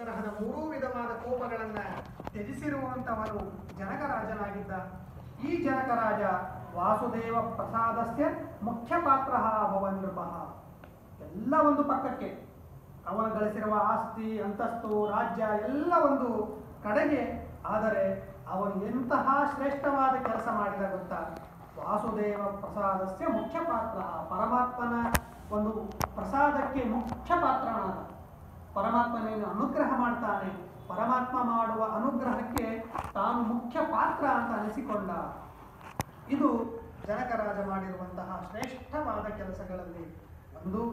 ತರಹದ ಮೂರೂ ವಿಧವಾದ ಕೋಪಗಳನ್ನ ತ್ಯಜಿಸಿರುವಂತವನು ಜನಕರಾಜನಾಗಿದ್ದ ಈ ಜನಕರಾಜ ವಾಸುದೇವ ಪ್ರಸಾದಸ್ಯ ಮುಖ್ಯ ಪಾತ್ರ ಭವನ್ ನೃಪಃ ಎಲ್ಲ ಒಂದು ಪಕ್ಕಕ್ಕೆ ಅವನು ಗಳಿಸಿರುವ ಆಸ್ತಿ ಅಂತಸ್ತು ರಾಜ್ಯ ಎಲ್ಲ ಒಂದು ಕಡೆಗೆ ಆದರೆ ಅವನು ಎಂತಹ ಶ್ರೇಷ್ಠವಾದ ಕೆಲಸ ಮಾಡಿದ ಗೊತ್ತಾ ವಾಸುದೇವ ಪ್ರಸಾದಸ್ಯ ಮುಖ್ಯ ಪಾತ್ರ ಪರಮಾತ್ಮನ ಒಂದು ಪ್ರಸಾದಕ್ಕೆ ಮುಖ್ಯ ಪಾತ್ರನಾದ ಪರಮಾತ್ಮನೇನು ಅನುಗ್ರಹ ಮಾಡ್ತಾನೆ ಪರಮಾತ್ಮ ಮಾಡುವ ಅನುಗ್ರಹಕ್ಕೆ ತಾನು ಮುಖ್ಯ ಪಾತ್ರ ಅಂತ ಅನಿಸಿಕೊಂಡ ಇದು ಜನಕರಾಜ ಮಾಡಿರುವಂತಹ ಶ್ರೇಷ್ಠವಾದ ಕೆಲಸಗಳಲ್ಲಿ ಒಂದು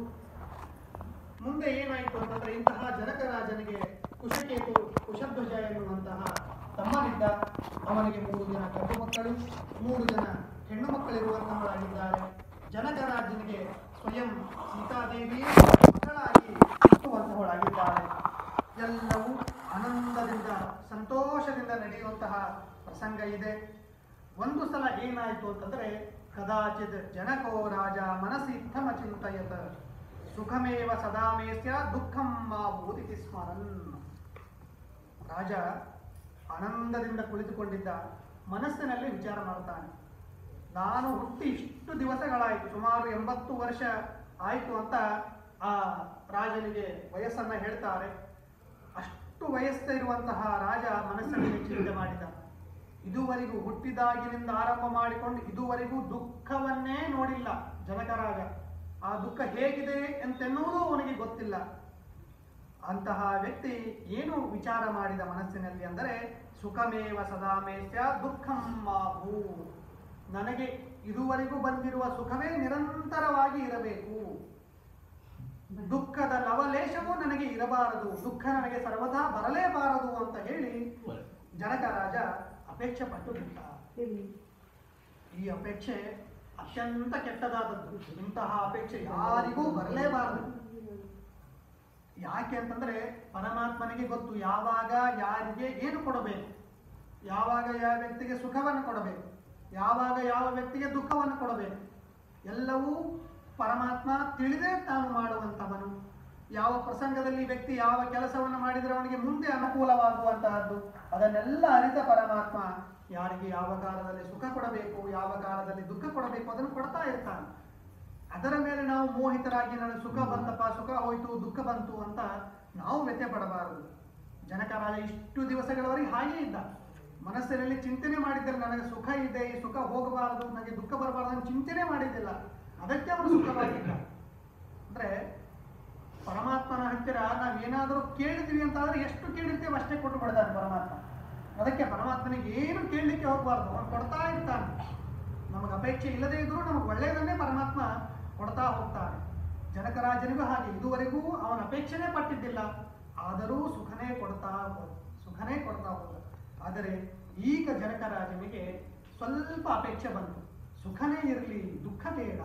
ಮುಂದೆ ಏನಾಯಿತು ಅಂತಂದ್ರೆ ಇಂತಹ ಜನಕರಾಜನಿಗೆ ಕುಶಕೇತು ಕುಶಧ್ವಜ ಎನ್ನುವಂತಹ ತಮ್ಮನಿದ್ದ ಅವನಿಗೆ ಮೂರು ಜನ ಗಂಡು ಮಕ್ಕಳು ಮೂರು ಜನ ಹೆಣ್ಣು ಮಕ್ಕಳಿರುವಂತಹವರಾಗಿದ್ದಾರೆ ಜನಕರಾಜನಿಗೆ ಸ್ವಯಂ ಸೀತಾದೇವಿ ಮಕ್ಕಳಾಗಿ ಹುಟ್ಟುವಂತಹವಳಾಗಿದ್ದಾರೆ ಎಲ್ಲವೂ ಆನಂದದಿಂದ ಸಂತೋಷದಿಂದ ನಡೆಯುವಂತಹ ಪ್ರಸಂಗ ಇದೆ ಒಂದು ಸಲ ಏನಾಯಿತು ಅಂತಂದ್ರೆ ಕದಾಚಿತ್ ಜನಕೋ ರಾಜ ಮನಸ್ಸಿ ಇತ್ತಮ ಚಿಂತಯತ ಸುಖಮೇವ ಸದಾಮೇಸ್ಯ ದುಃಖಂ ಮಾ ಭೂತಿತಿ ಸ್ಮರನ್ ರಾಜ ಆನಂದದಿಂದ ಕುಳಿತುಕೊಂಡಿದ್ದ ಮನಸ್ಸಿನಲ್ಲಿ ವಿಚಾರ ಮಾಡ್ತಾನೆ ನಾನು ಹುಟ್ಟಿ ಇಷ್ಟು ದಿವಸಗಳಾಯಿತು ಸುಮಾರು ಎಂಬತ್ತು ವರ್ಷ ಆಯಿತು ಅಂತ ಆ ರಾಜನಿಗೆ ವಯಸ್ಸನ್ನ ಹೇಳ್ತಾರೆ ಅಷ್ಟು ವಯಸ್ಸು ಇರುವಂತಹ ರಾಜ ಮನಸ್ಸಿನಲ್ಲಿ ಚಿಂತೆ ಮಾಡಿದ ಇದುವರೆಗೂ ಹುಟ್ಟಿದಾಗಿನಿಂದ ಆರಂಭ ಮಾಡಿಕೊಂಡು ಇದುವರೆಗೂ ದುಃಖವನ್ನೇ ನೋಡಿಲ್ಲ ಜನಕರಾಜ ಆ ದುಃಖ ಹೇಗಿದೆ ಎಂತೆನ್ನುವುದು ಅವನಿಗೆ ಗೊತ್ತಿಲ್ಲ ಅಂತಹ ವ್ಯಕ್ತಿ ಏನು ವಿಚಾರ ಮಾಡಿದ ಮನಸ್ಸಿನಲ್ಲಿ ಅಂದರೆ ಸುಖಮೇವ ಸದಾಮೇಸ್ಯ ದುಃಖಂ ಮಾಭೂ ನನಗೆ ಇದುವರೆಗೂ ಬಂದಿರುವ ಸುಖವೇ ನಿರಂತರವಾಗಿ ಇರಬೇಕು ದುಃಖದ ಲವಲೇಶವೂ ನನಗೆ ಇರಬಾರದು ದುಃಖ ನನಗೆ ಸರ್ವದಾ ಬರಲೇಬಾರದು ಅಂತ ಹೇಳಿ ಜನಕ ರಾಜ ಅಪೇಕ್ಷೆ ಪಟ್ಟು ಬಿಟ್ಟ ಈ ಅಪೇಕ್ಷೆ ಅತ್ಯಂತ ಕೆಟ್ಟದಾದದ್ದು ಇಂತಹ ಅಪೇಕ್ಷೆ ಯಾರಿಗೂ ಬರಲೇಬಾರದು ಯಾಕೆ ಅಂತಂದ್ರೆ ಪರಮಾತ್ಮನಿಗೆ ಗೊತ್ತು ಯಾವಾಗ ಯಾರಿಗೆ ಏನು ಕೊಡಬೇಕು ಯಾವಾಗ ಯಾವ ವ್ಯಕ್ತಿಗೆ ಸುಖವನ್ನು ಕೊಡಬೇಕು ಯಾವಾಗ ಯಾವ ವ್ಯಕ್ತಿಗೆ ದುಃಖವನ್ನು ಕೊಡಬೇಕು ಎಲ್ಲವೂ ಪರಮಾತ್ಮ ತಿಳಿದೇ ತಾನು ಮಾಡುವಂತವನು ಯಾವ ಪ್ರಸಂಗದಲ್ಲಿ ವ್ಯಕ್ತಿ ಯಾವ ಕೆಲಸವನ್ನು ಮಾಡಿದರೆ ಅವನಿಗೆ ಮುಂದೆ ಅನುಕೂಲವಾಗುವಂತಹದ್ದು ಅದನ್ನೆಲ್ಲ ಅರಿತ ಪರಮಾತ್ಮ ಯಾರಿಗೆ ಯಾವ ಕಾಲದಲ್ಲಿ ಸುಖ ಕೊಡಬೇಕು ಯಾವ ಕಾಲದಲ್ಲಿ ದುಃಖ ಕೊಡಬೇಕು ಅದನ್ನು ಕೊಡ್ತಾ ಇರ್ತಾನೆ ಅದರ ಮೇಲೆ ನಾವು ಮೋಹಿತರಾಗಿ ನನಗೆ ಸುಖ ಬಂತಪ್ಪ ಸುಖ ಹೋಯ್ತು ದುಃಖ ಬಂತು ಅಂತ ನಾವು ವ್ಯಥೆ ಪಡಬಾರದು ಜನಕರಾಜ ಇಷ್ಟು ದಿವಸಗಳವರೆಗೆ ಹಾಗೇ ಇದ್ದ ಮನಸ್ಸಿನಲ್ಲಿ ಚಿಂತನೆ ಮಾಡಿದ್ದರೆ ನನಗೆ ಸುಖ ಇದೆ ಈ ಸುಖ ಹೋಗಬಾರದು ನನಗೆ ದುಃಖ ಬರಬಾರದು ಅಂತ ಚಿಂತನೆ ಮಾಡಿದ್ದಿಲ್ಲ ಅದಕ್ಕೆ ಅವನು ಸುಖವಾಗಿದ್ದ ಅಂದ್ರೆ ಪರಮಾತ್ಮನ ಹತ್ತಿರ ನಾವು ಏನಾದರೂ ಕೇಳಿದ್ವಿ ಅಂತ ಆದ್ರೆ ಎಷ್ಟು ಕೇಳಿರ್ತೇವೆ ಅಷ್ಟೇ ಕೊಟ್ಟು ಬಿಡ್ತಾನೆ ಪರಮಾತ್ಮ ಅದಕ್ಕೆ ಪರಮಾತ್ಮನಿಗೆ ಏನು ಕೇಳಲಿಕ್ಕೆ ಹೋಗಬಾರ್ದು ಅವನು ಕೊಡ್ತಾ ಇರ್ತಾನೆ ನಮಗೆ ಅಪೇಕ್ಷೆ ಇಲ್ಲದೇ ಇದ್ರೂ ನಮಗೆ ಒಳ್ಳೆಯದನ್ನೇ ಪರಮಾತ್ಮ ಕೊಡ್ತಾ ಹೋಗ್ತಾನೆ ಜನಕರಾಜನಿಗೂ ಹಾಗೆ ಇದುವರೆಗೂ ಅವನ ಅಪೇಕ್ಷೆನೇ ಪಟ್ಟಿದ್ದಿಲ್ಲ ಆದರೂ ಸುಖನೇ ಕೊಡ್ತಾ ಹೋದ ಸುಖನೇ ಕೊಡ್ತಾ ಹೋದ ಆದರೆ ಈಗ ಜನಕರಾಜನಿಗೆ ಸ್ವಲ್ಪ ಅಪೇಕ್ಷೆ ಬಂತು ಸುಖನೇ ಇರಲಿ ದುಃಖ ಬೇಡ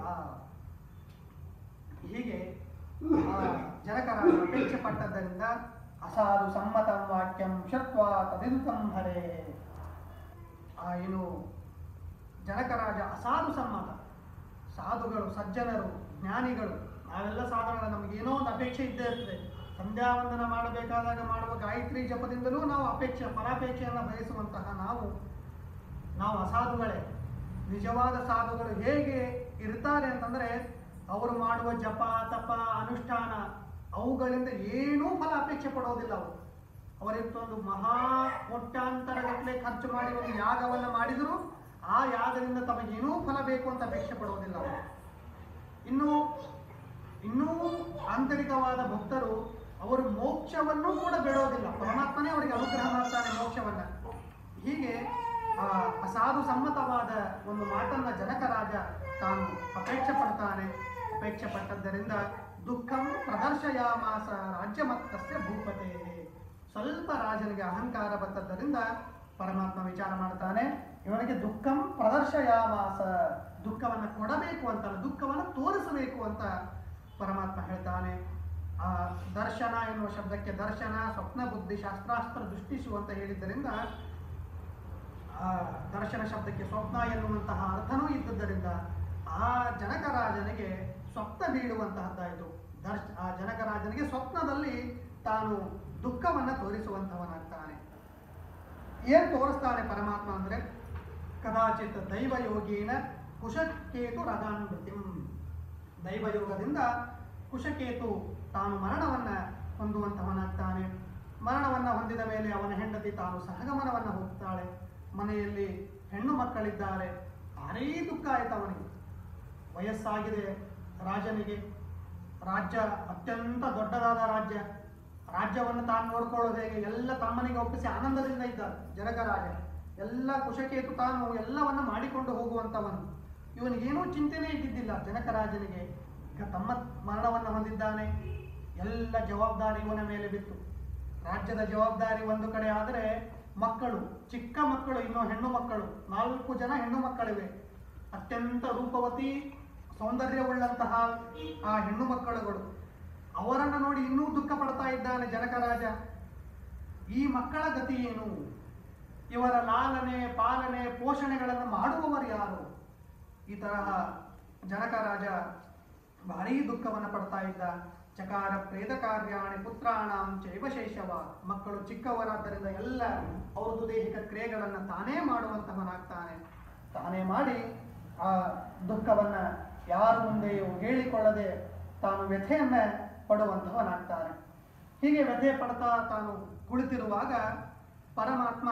ಹೀಗೆ ಆ ಜನಕರಾಜ ಅಪೇಕ್ಷೆ ಪಟ್ಟದ್ದರಿಂದ ಅಸಾಧು ಸಮ್ಮತಂ ವಾಕ್ಯಂ ಶತ್ವಾ ತದಿದುತಂ ಹರೇ ಆ ಏನು ಜನಕರಾಜ ಅಸಾಧು ಸಮ್ಮತ ಸಾಧುಗಳು ಸಜ್ಜನರು ಜ್ಞಾನಿಗಳು ನಾವೆಲ್ಲ ಸಾಧುಗಳ ನಮಗೇನೋ ಒಂದು ಅಪೇಕ್ಷೆ ಇದ್ದೇ ಇರ್ತದೆ ಸಂಧ್ಯಾ ವಂದನ ಮಾಡಬೇಕಾದಾಗ ಮಾಡುವ ಗಾಯತ್ರಿ ಜಪದಿಂದಲೂ ನಾವು ಅಪೇಕ್ಷೆ ಫಲಾಪೇಕ್ಷೆಯನ್ನು ಬಯಸುವಂತಹ ನಾವು ನಾವು ಅಸಾಧುಗಳೇ ನಿಜವಾದ ಸಾಧುಗಳು ಹೇಗೆ ಇರ್ತಾರೆ ಅಂತಂದ್ರೆ ಅವರು ಮಾಡುವ ಜಪ ತಪ ಅನುಷ್ಠಾನ ಅವುಗಳಿಂದ ಏನೂ ಫಲ ಅಪೇಕ್ಷೆ ಪಡೋದಿಲ್ಲ ಅವರು ಅವರಿತ್ತೊಂದು ಮಹಾ ಕೋಟ್ಯಾಂತರಗಟ್ಟಲೆ ಖರ್ಚು ಮಾಡಿ ಒಂದು ಯಾಗವನ್ನು ಮಾಡಿದರೂ ಆ ಯಾಗದಿಂದ ತಮಗೇನೂ ಫಲ ಬೇಕು ಅಂತ ಅಪೇಕ್ಷೆ ಪಡೋದಿಲ್ಲ ಅವರು ಇನ್ನು ಇನ್ನೂ ಆಂತರಿಕವಾದ ಭಕ್ತರು ಅವರು ಮೋಕ್ಷವನ್ನು ಕೂಡ ಬಿಡೋದಿಲ್ಲ ಪರಮಾತ್ಮನೇ ಅವರಿಗೆ ಅನುಗ್ರಹ ಮಾಡ್ತಾನೆ ಮೋಕ್ಷವನ್ನ ಹೀಗೆ ಆ ಅಸಾಧು ಸಮ್ಮತವಾದ ಒಂದು ಮಾತನ್ನ ಜನಕರಾಜ ತಾನು ಅಪೇಕ್ಷೆ ಪಡ್ತಾನೆ ಅಪೇಕ್ಷೆ ಪಟ್ಟದ್ದರಿಂದ ದುಃಖಂ ಪ್ರದರ್ಶಯಾಮಾಸ ರಾಜ್ಯಮತ್ತಸ್ಯ ಭೂಪತೆ ಸ್ವಲ್ಪ ರಾಜನಿಗೆ ಅಹಂಕಾರ ಬಂದದ್ದರಿಂದ ಪರಮಾತ್ಮ ವಿಚಾರ ಮಾಡ್ತಾನೆ ಇವನಿಗೆ ದುಃಖಂ ಪ್ರದರ್ಶಯಾಮಾಸ ದುಃಖವನ್ನು ಕೊಡಬೇಕು ಅಂತಲ್ಲ ದುಃಖವನ್ನು ತೋರಿಸಬೇಕು ಅಂತ ಪರಮಾತ್ಮ ಹೇಳ್ತಾನೆ ಆ ದರ್ಶನ ಎನ್ನುವ ಶಬ್ದಕ್ಕೆ ದರ್ಶನ ಸ್ವಪ್ನ ಬುದ್ಧಿ ಶಾಸ್ತ್ರಾಸ್ತ್ರ ದೃಷ್ಟಿಸು ಅಂತ ಹೇಳಿದ್ದರಿಂದ ಆ ದರ್ಶನ ಶಬ್ದಕ್ಕೆ ಸ್ವಪ್ನ ಎನ್ನುವಂತಹ ಅರ್ಥನೂ ಇದ್ದದ್ದರಿಂದ ಆ ಜನಕರಾಜನಿಗೆ ಸ್ವಪ್ನ ಬೀಳುವಂತಹದ್ದಾಯಿತು ದರ್ಶ ಆ ಜನಕರಾಜನಿಗೆ ಸ್ವಪ್ನದಲ್ಲಿ ತಾನು ದುಃಖವನ್ನು ತೋರಿಸುವಂಥವನಾಗ್ತಾನೆ ಏನು ತೋರಿಸ್ತಾನೆ ಪರಮಾತ್ಮ ಅಂದರೆ ಕದಾಚಿತ್ ದೈವಯೋಗೀನ ಕುಶಕೇತು ರಗಾನ್ಮೃತಿಂ ದೈವಯೋಗದಿಂದ ಕುಶಕೇತು ತಾನು ಮರಣವನ್ನು ಹೊಂದುವಂಥವನಾಗ್ತಾನೆ ಮರಣವನ್ನು ಹೊಂದಿದ ಮೇಲೆ ಅವನ ಹೆಂಡತಿ ತಾನು ಸಹಗಮನವನ್ನು ಹೋಗ್ತಾಳೆ ಮನೆಯಲ್ಲಿ ಹೆಣ್ಣು ಮಕ್ಕಳಿದ್ದಾರೆ ಭಾರೀ ದುಃಖ ಆಯ್ತು ಅವನಿಗೆ ವಯಸ್ಸಾಗಿದೆ ರಾಜನಿಗೆ ರಾಜ್ಯ ಅತ್ಯಂತ ದೊಡ್ಡದಾದ ರಾಜ್ಯ ರಾಜ್ಯವನ್ನು ತಾನು ನೋಡ್ಕೊಳ್ಳೋದು ಹೇಗೆ ಎಲ್ಲ ತಮ್ಮನಿಗೆ ಒಪ್ಪಿಸಿ ಆನಂದದಿಂದ ಇದ್ದಾರೆ ಜನಕ ರಾಜ ಎಲ್ಲ ಕುಶಕೇತು ತಾನು ಎಲ್ಲವನ್ನ ಮಾಡಿಕೊಂಡು ಹೋಗುವಂಥವನು ಇವನಿಗೇನೂ ಚಿಂತೆನೇ ಇದ್ದಿದ್ದಿಲ್ಲ ಜನಕ ರಾಜನಿಗೆ ಈಗ ತಮ್ಮ ಮರಣವನ್ನು ಹೊಂದಿದ್ದಾನೆ ಎಲ್ಲ ಜವಾಬ್ದಾರಿ ಇವನ ಮೇಲೆ ಬಿತ್ತು ರಾಜ್ಯದ ಜವಾಬ್ದಾರಿ ಒಂದು ಕಡೆ ಆದರೆ ಮಕ್ಕಳು ಚಿಕ್ಕ ಮಕ್ಕಳು ಇನ್ನೂ ಹೆಣ್ಣು ಮಕ್ಕಳು ನಾಲ್ಕು ಜನ ಹೆಣ್ಣು ಮಕ್ಕಳಿವೆ ಅತ್ಯಂತ ರೂಪವತಿ ಸೌಂದರ್ಯವುಳ್ಳಂತಹ ಆ ಹೆಣ್ಣು ಮಕ್ಕಳುಗಳು ಅವರನ್ನು ನೋಡಿ ಇನ್ನೂ ದುಃಖ ಪಡ್ತಾ ಇದ್ದಾನೆ ಜನಕ ರಾಜ ಈ ಮಕ್ಕಳ ಗತಿ ಏನು ಇವರ ಲಾಲನೆ ಪಾಲನೆ ಪೋಷಣೆಗಳನ್ನು ಮಾಡುವವರು ಯಾರು ಈ ತರಹ ಜನಕ ರಾಜ ಭಾರೀ ದುಃಖವನ್ನು ಪಡ್ತಾ ಇದ್ದ ಚಕಾರ ಪ್ರೇತ ಕಾರ್ಯಾಣಿ ಪುತ್ರಾಣಂ ಚೈವಶೇಷವ ಮಕ್ಕಳು ಚಿಕ್ಕವರಾದ್ದರಿಂದ ಎಲ್ಲ ಅವ್ರದ್ದು ದೈಹಿಕ ಕ್ರಿಯೆಗಳನ್ನು ತಾನೇ ಮಾಡುವಂತವನಾಗ್ತಾನೆ ತಾನೇ ಮಾಡಿ ಆ ದುಃಖವನ್ನ ಯಾರ ಮುಂದೆಯೂ ಹೇಳಿಕೊಳ್ಳದೆ ತಾನು ವ್ಯಥೆಯನ್ನ ಪಡುವಂತವನಾಗ್ತಾನೆ ಹೀಗೆ ವ್ಯಥೆ ಪಡ್ತಾ ತಾನು ಕುಳಿತಿರುವಾಗ ಪರಮಾತ್ಮ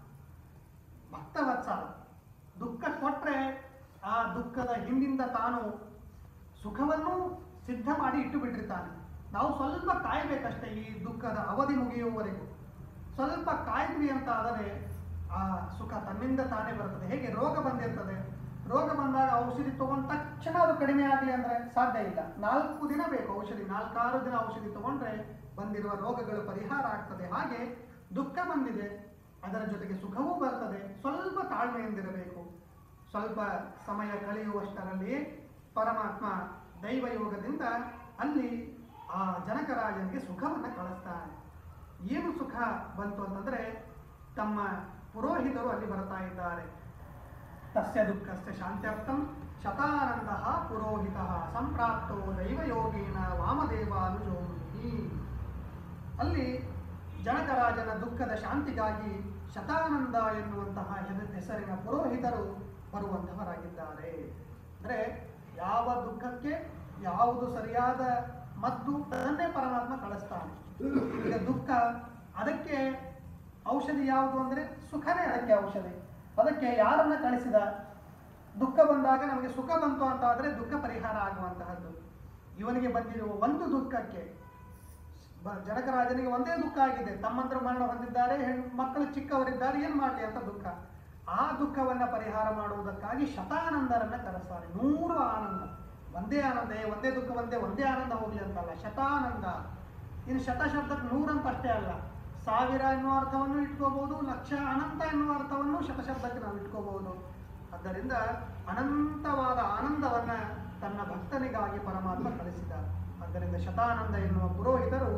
ಭಕ್ತವತ್ಸಲ ದುಃಖ ಕೊಟ್ರೆ ಆ ದುಃಖದ ಹಿಂದಿಂದ ತಾನು ಸುಖವನ್ನು ಸಿದ್ಧ ಮಾಡಿ ಇಟ್ಟು ಬಿಟ್ಟಿರ್ತಾನೆ ನಾವು ಸ್ವಲ್ಪ ಕಾಯಬೇಕಷ್ಟೇ ಈ ದುಃಖದ ಅವಧಿ ಮುಗಿಯುವವರೆಗೂ ಸ್ವಲ್ಪ ಕಾಯ್ದ್ವಿ ಅಂತ ಆದರೆ ಆ ಸುಖ ತನ್ನಿಂದ ತಾನೇ ಬರ್ತದೆ ಹೇಗೆ ರೋಗ ಬಂದಿರ್ತದೆ ರೋಗ ಬಂದಾಗ ಔಷಧಿ ತಗೊಂಡ ತಕ್ಷಣ ಅದು ಕಡಿಮೆ ಆಗಲಿ ಅಂದ್ರೆ ಸಾಧ್ಯ ಇಲ್ಲ ನಾಲ್ಕು ದಿನ ಬೇಕು ಔಷಧಿ ನಾಲ್ಕಾರು ದಿನ ಔಷಧಿ ತಗೊಂಡ್ರೆ ಬಂದಿರುವ ರೋಗಗಳು ಪರಿಹಾರ ಆಗ್ತದೆ ಹಾಗೆ ದುಃಖ ಬಂದಿದೆ ಅದರ ಜೊತೆಗೆ ಸುಖವೂ ಬರ್ತದೆ ಸ್ವಲ್ಪ ತಾಳ್ಮೆಯಿಂದಿರಬೇಕು ಸ್ವಲ್ಪ ಸಮಯ ಕಳೆಯುವಷ್ಟರಲ್ಲಿ ಪರಮಾತ್ಮ ದೈವಯೋಗದಿಂದ ಅಲ್ಲಿ ಆ ಜನಕರಾಜನಿಗೆ ಸುಖವನ್ನು ಕಳಿಸ್ತಾನೆ ಏನು ಸುಖ ಬಂತು ಅಂತಂದ್ರೆ ತಮ್ಮ ಪುರೋಹಿತರು ಅಲ್ಲಿ ಬರ್ತಾ ಇದ್ದಾರೆ ತಸ್ಯ ದುಃಖಸ್ಯ ಶಾಂತ್ಯರ್ಥಂ ಶತಾನಂದ ಪುರೋಹಿತ ಸಂಪ್ರಾಪ್ತೋ ದೈವಯೋಗೇನ ವಾಮದೇವಾನುಜೋಮಿ ಅಲ್ಲಿ ಜನಕರಾಜನ ದುಃಖದ ಶಾಂತಿಗಾಗಿ ಶತಾನಂದ ಎನ್ನುವಂತಹ ಹೆಸ- ಹೆಸರಿನ ಪುರೋಹಿತರು ಬರುವಂತಹವರಾಗಿದ್ದಾರೆ ಅಂದ್ರೆ ಯಾವ ದುಃಖಕ್ಕೆ ಯಾವುದು ಸರಿಯಾದ ಮದ್ದು ಅದನ್ನೇ ಪರಮಾತ್ಮ ಕಳಿಸ್ತಾನೆ ಈಗ ದುಃಖ ಅದಕ್ಕೆ ಔಷಧಿ ಯಾವುದು ಅಂದ್ರೆ ಸುಖನೇ ಅದಕ್ಕೆ ಔಷಧಿ ಅದಕ್ಕೆ ಯಾರನ್ನ ಕಳಿಸಿದ ದುಃಖ ಬಂದಾಗ ನಮಗೆ ಸುಖ ಬಂತು ಅಂತ ಆದ್ರೆ ದುಃಖ ಪರಿಹಾರ ಆಗುವಂತಹದ್ದು ಇವನಿಗೆ ಬಂದಿರುವ ಒಂದು ದುಃಖಕ್ಕೆ ಬ- ಜನಕರಾಜನಿಗೆ ಒಂದೇ ದುಃಖ ಆಗಿದೆ ತಮ್ಮಂದರು ಮರಣ ಹೊಂದಿದ್ದಾರೆ ಹೆಣ್ಣು ಮಕ್ಕಳು ಚಿಕ್ಕವರಿದ್ದಾರೆ ಏನ್ ಮಾಡಲಿ ಅಂತ ದುಃಖ ಆ ದುಃಖವನ್ನ ಪರಿಹಾರ ಮಾಡುವುದಕ್ಕಾಗಿ ಶತಾನಂದರನ್ನ ಕರೆಸ್ತಾರೆ ನೂರು ಆನಂದ ಒಂದೇ ಆನಂದ ಏ, ಒಂದೇ ದುಃಖ ಒಂದೇ ಒಂದೇ ಆನಂದ ಹೋಗ್ಲಿ ಅಂತಲ್ಲ ಶತಾನಂದ ಇನ್ನು ಶತ ಶಬ್ದಕ್ಕೆ ನೂರಂತ ಅಷ್ಟೇ ಅಲ್ಲ ಸಾವಿರ ಎನ್ನುವ ಅರ್ಥವನ್ನು ಇಟ್ಕೋಬಹುದು ಲಕ್ಷ ಅನಂತ ಎನ್ನುವ ಅರ್ಥವನ್ನು ಶತಶಬ್ದಕ್ಕೆ ನಾವು ಇಟ್ಕೋಬಹುದು ಆದ್ದರಿಂದ ಅನಂತವಾದ ಆನಂದವನ್ನ ತನ್ನ ಭಕ್ತನಿಗಾಗಿ ಪರಮಾತ್ಮ ಕಳಿಸಿದ ಆದ್ದರಿಂದ ಶತಾನಂದ ಎನ್ನುವ ಪುರೋಹಿತರು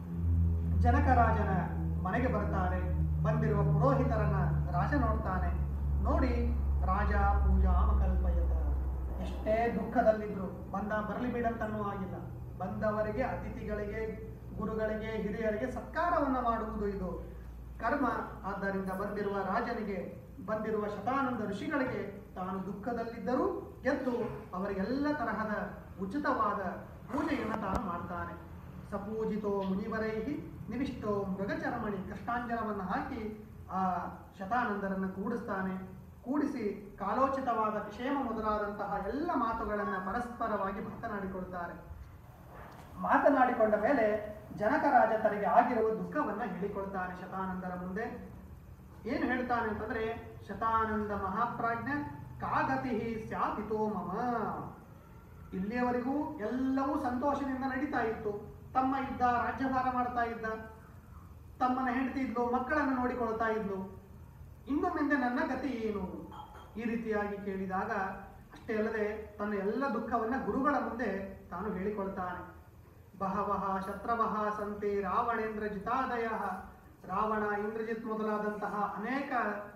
ಜನಕರಾಜನ ಮನೆಗೆ ಬರ್ತಾರೆ ಬಂದಿರುವ ಪುರೋಹಿತರನ್ನ ರಾಜ ನೋಡ್ತಾನೆ ನೋಡಿ ರಾಜ ಪೂಜಾ ಕಲ್ಪಯತ ಎಷ್ಟೇ ದುಃಖದಲ್ಲಿದ್ರು ಬಂದ ಬರಲಿ ಬಿಡಂತನ್ನೂ ಆಗಿಲ್ಲ ಬಂದವರಿಗೆ ಅತಿಥಿಗಳಿಗೆ ಗುರುಗಳಿಗೆ ಹಿರಿಯರಿಗೆ ಸತ್ಕಾರವನ್ನ ಮಾಡುವುದು ಇದು ಕರ್ಮ ಆದ್ದರಿಂದ ಬಂದಿರುವ ರಾಜನಿಗೆ ಬಂದಿರುವ ಶತಾನಂದ ಋಷಿಗಳಿಗೆ ತಾನು ದುಃಖದಲ್ಲಿದ್ದರೂ ಎದ್ದು ಅವರಿಗೆಲ್ಲ ತರಹದ ಉಚಿತವಾದ ಪೂಜೆಯನ್ನು ತಾನು ಮಾಡ್ತಾನೆ ಸಪೂಜಿತೋ ಮುನಿವರೈಹಿ ನಿವಿಷ್ಟೋ ಮೃಗಚರಮಣಿ ಕೃಷ್ಣಾಂಜನವನ್ನು ಹಾಕಿ ಆ ಶತಾನಂದರನ್ನು ಕೂಡಿಸ್ತಾನೆ ಕೂಡಿಸಿ ಕಾಲೋಚಿತವಾದ ಕ್ಷೇಮ ಮೊದಲಾದಂತಹ ಎಲ್ಲ ಮಾತುಗಳನ್ನು ಪರಸ್ಪರವಾಗಿ ಮಾತನಾಡಿಕೊಳ್ತಾರೆ ಮಾತನಾಡಿಕೊಂಡ ಮೇಲೆ ಜನಕರಾಜ ತನಗೆ ಆಗಿರುವ ದುಃಖವನ್ನ ಹೇಳಿಕೊಳ್ತಾನೆ ಶತಾನಂದರ ಮುಂದೆ ಏನು ಹೇಳ್ತಾನೆ ಅಂತಂದ್ರೆ ಶತಾನಂದ ಮಹಾಪ್ರಾಜ್ಞ ಕಾಗತಿ ಸ್ಯಾತಿತೋ ಮಮ ಇಲ್ಲಿಯವರೆಗೂ ಎಲ್ಲವೂ ಸಂತೋಷದಿಂದ ನಡೀತಾ ಇತ್ತು ತಮ್ಮ ಇದ್ದ ರಾಜ್ಯಭಾರ ಮಾಡ್ತಾ ಇದ್ದ ತಮ್ಮನ ಹೆಂಡತಿ ಇದ್ಲು ಮಕ್ಕಳನ್ನು ನೋಡಿಕೊಳ್ತಾ ಇದ್ಲು ಇನ್ನು ಮುಂದೆ ನನ್ನ ಗತಿ ಏನು ಈ ರೀತಿಯಾಗಿ ಕೇಳಿದಾಗ ಅಷ್ಟೇ ಅಲ್ಲದೆ ತನ್ನ ಎಲ್ಲ ದುಃಖವನ್ನ ಗುರುಗಳ ಮುಂದೆ ತಾನು ಹೇಳಿಕೊಳ್ತಾನೆ ಬಹವಹ ಶತ್ರವಹ ಸಂತೆ ರಾವಣೇಂದ್ರ ಜಿತಾದಯ ರಾವಣ ಇಂದ್ರಜಿತ್ ಮೊದಲಾದಂತಹ ಅನೇಕ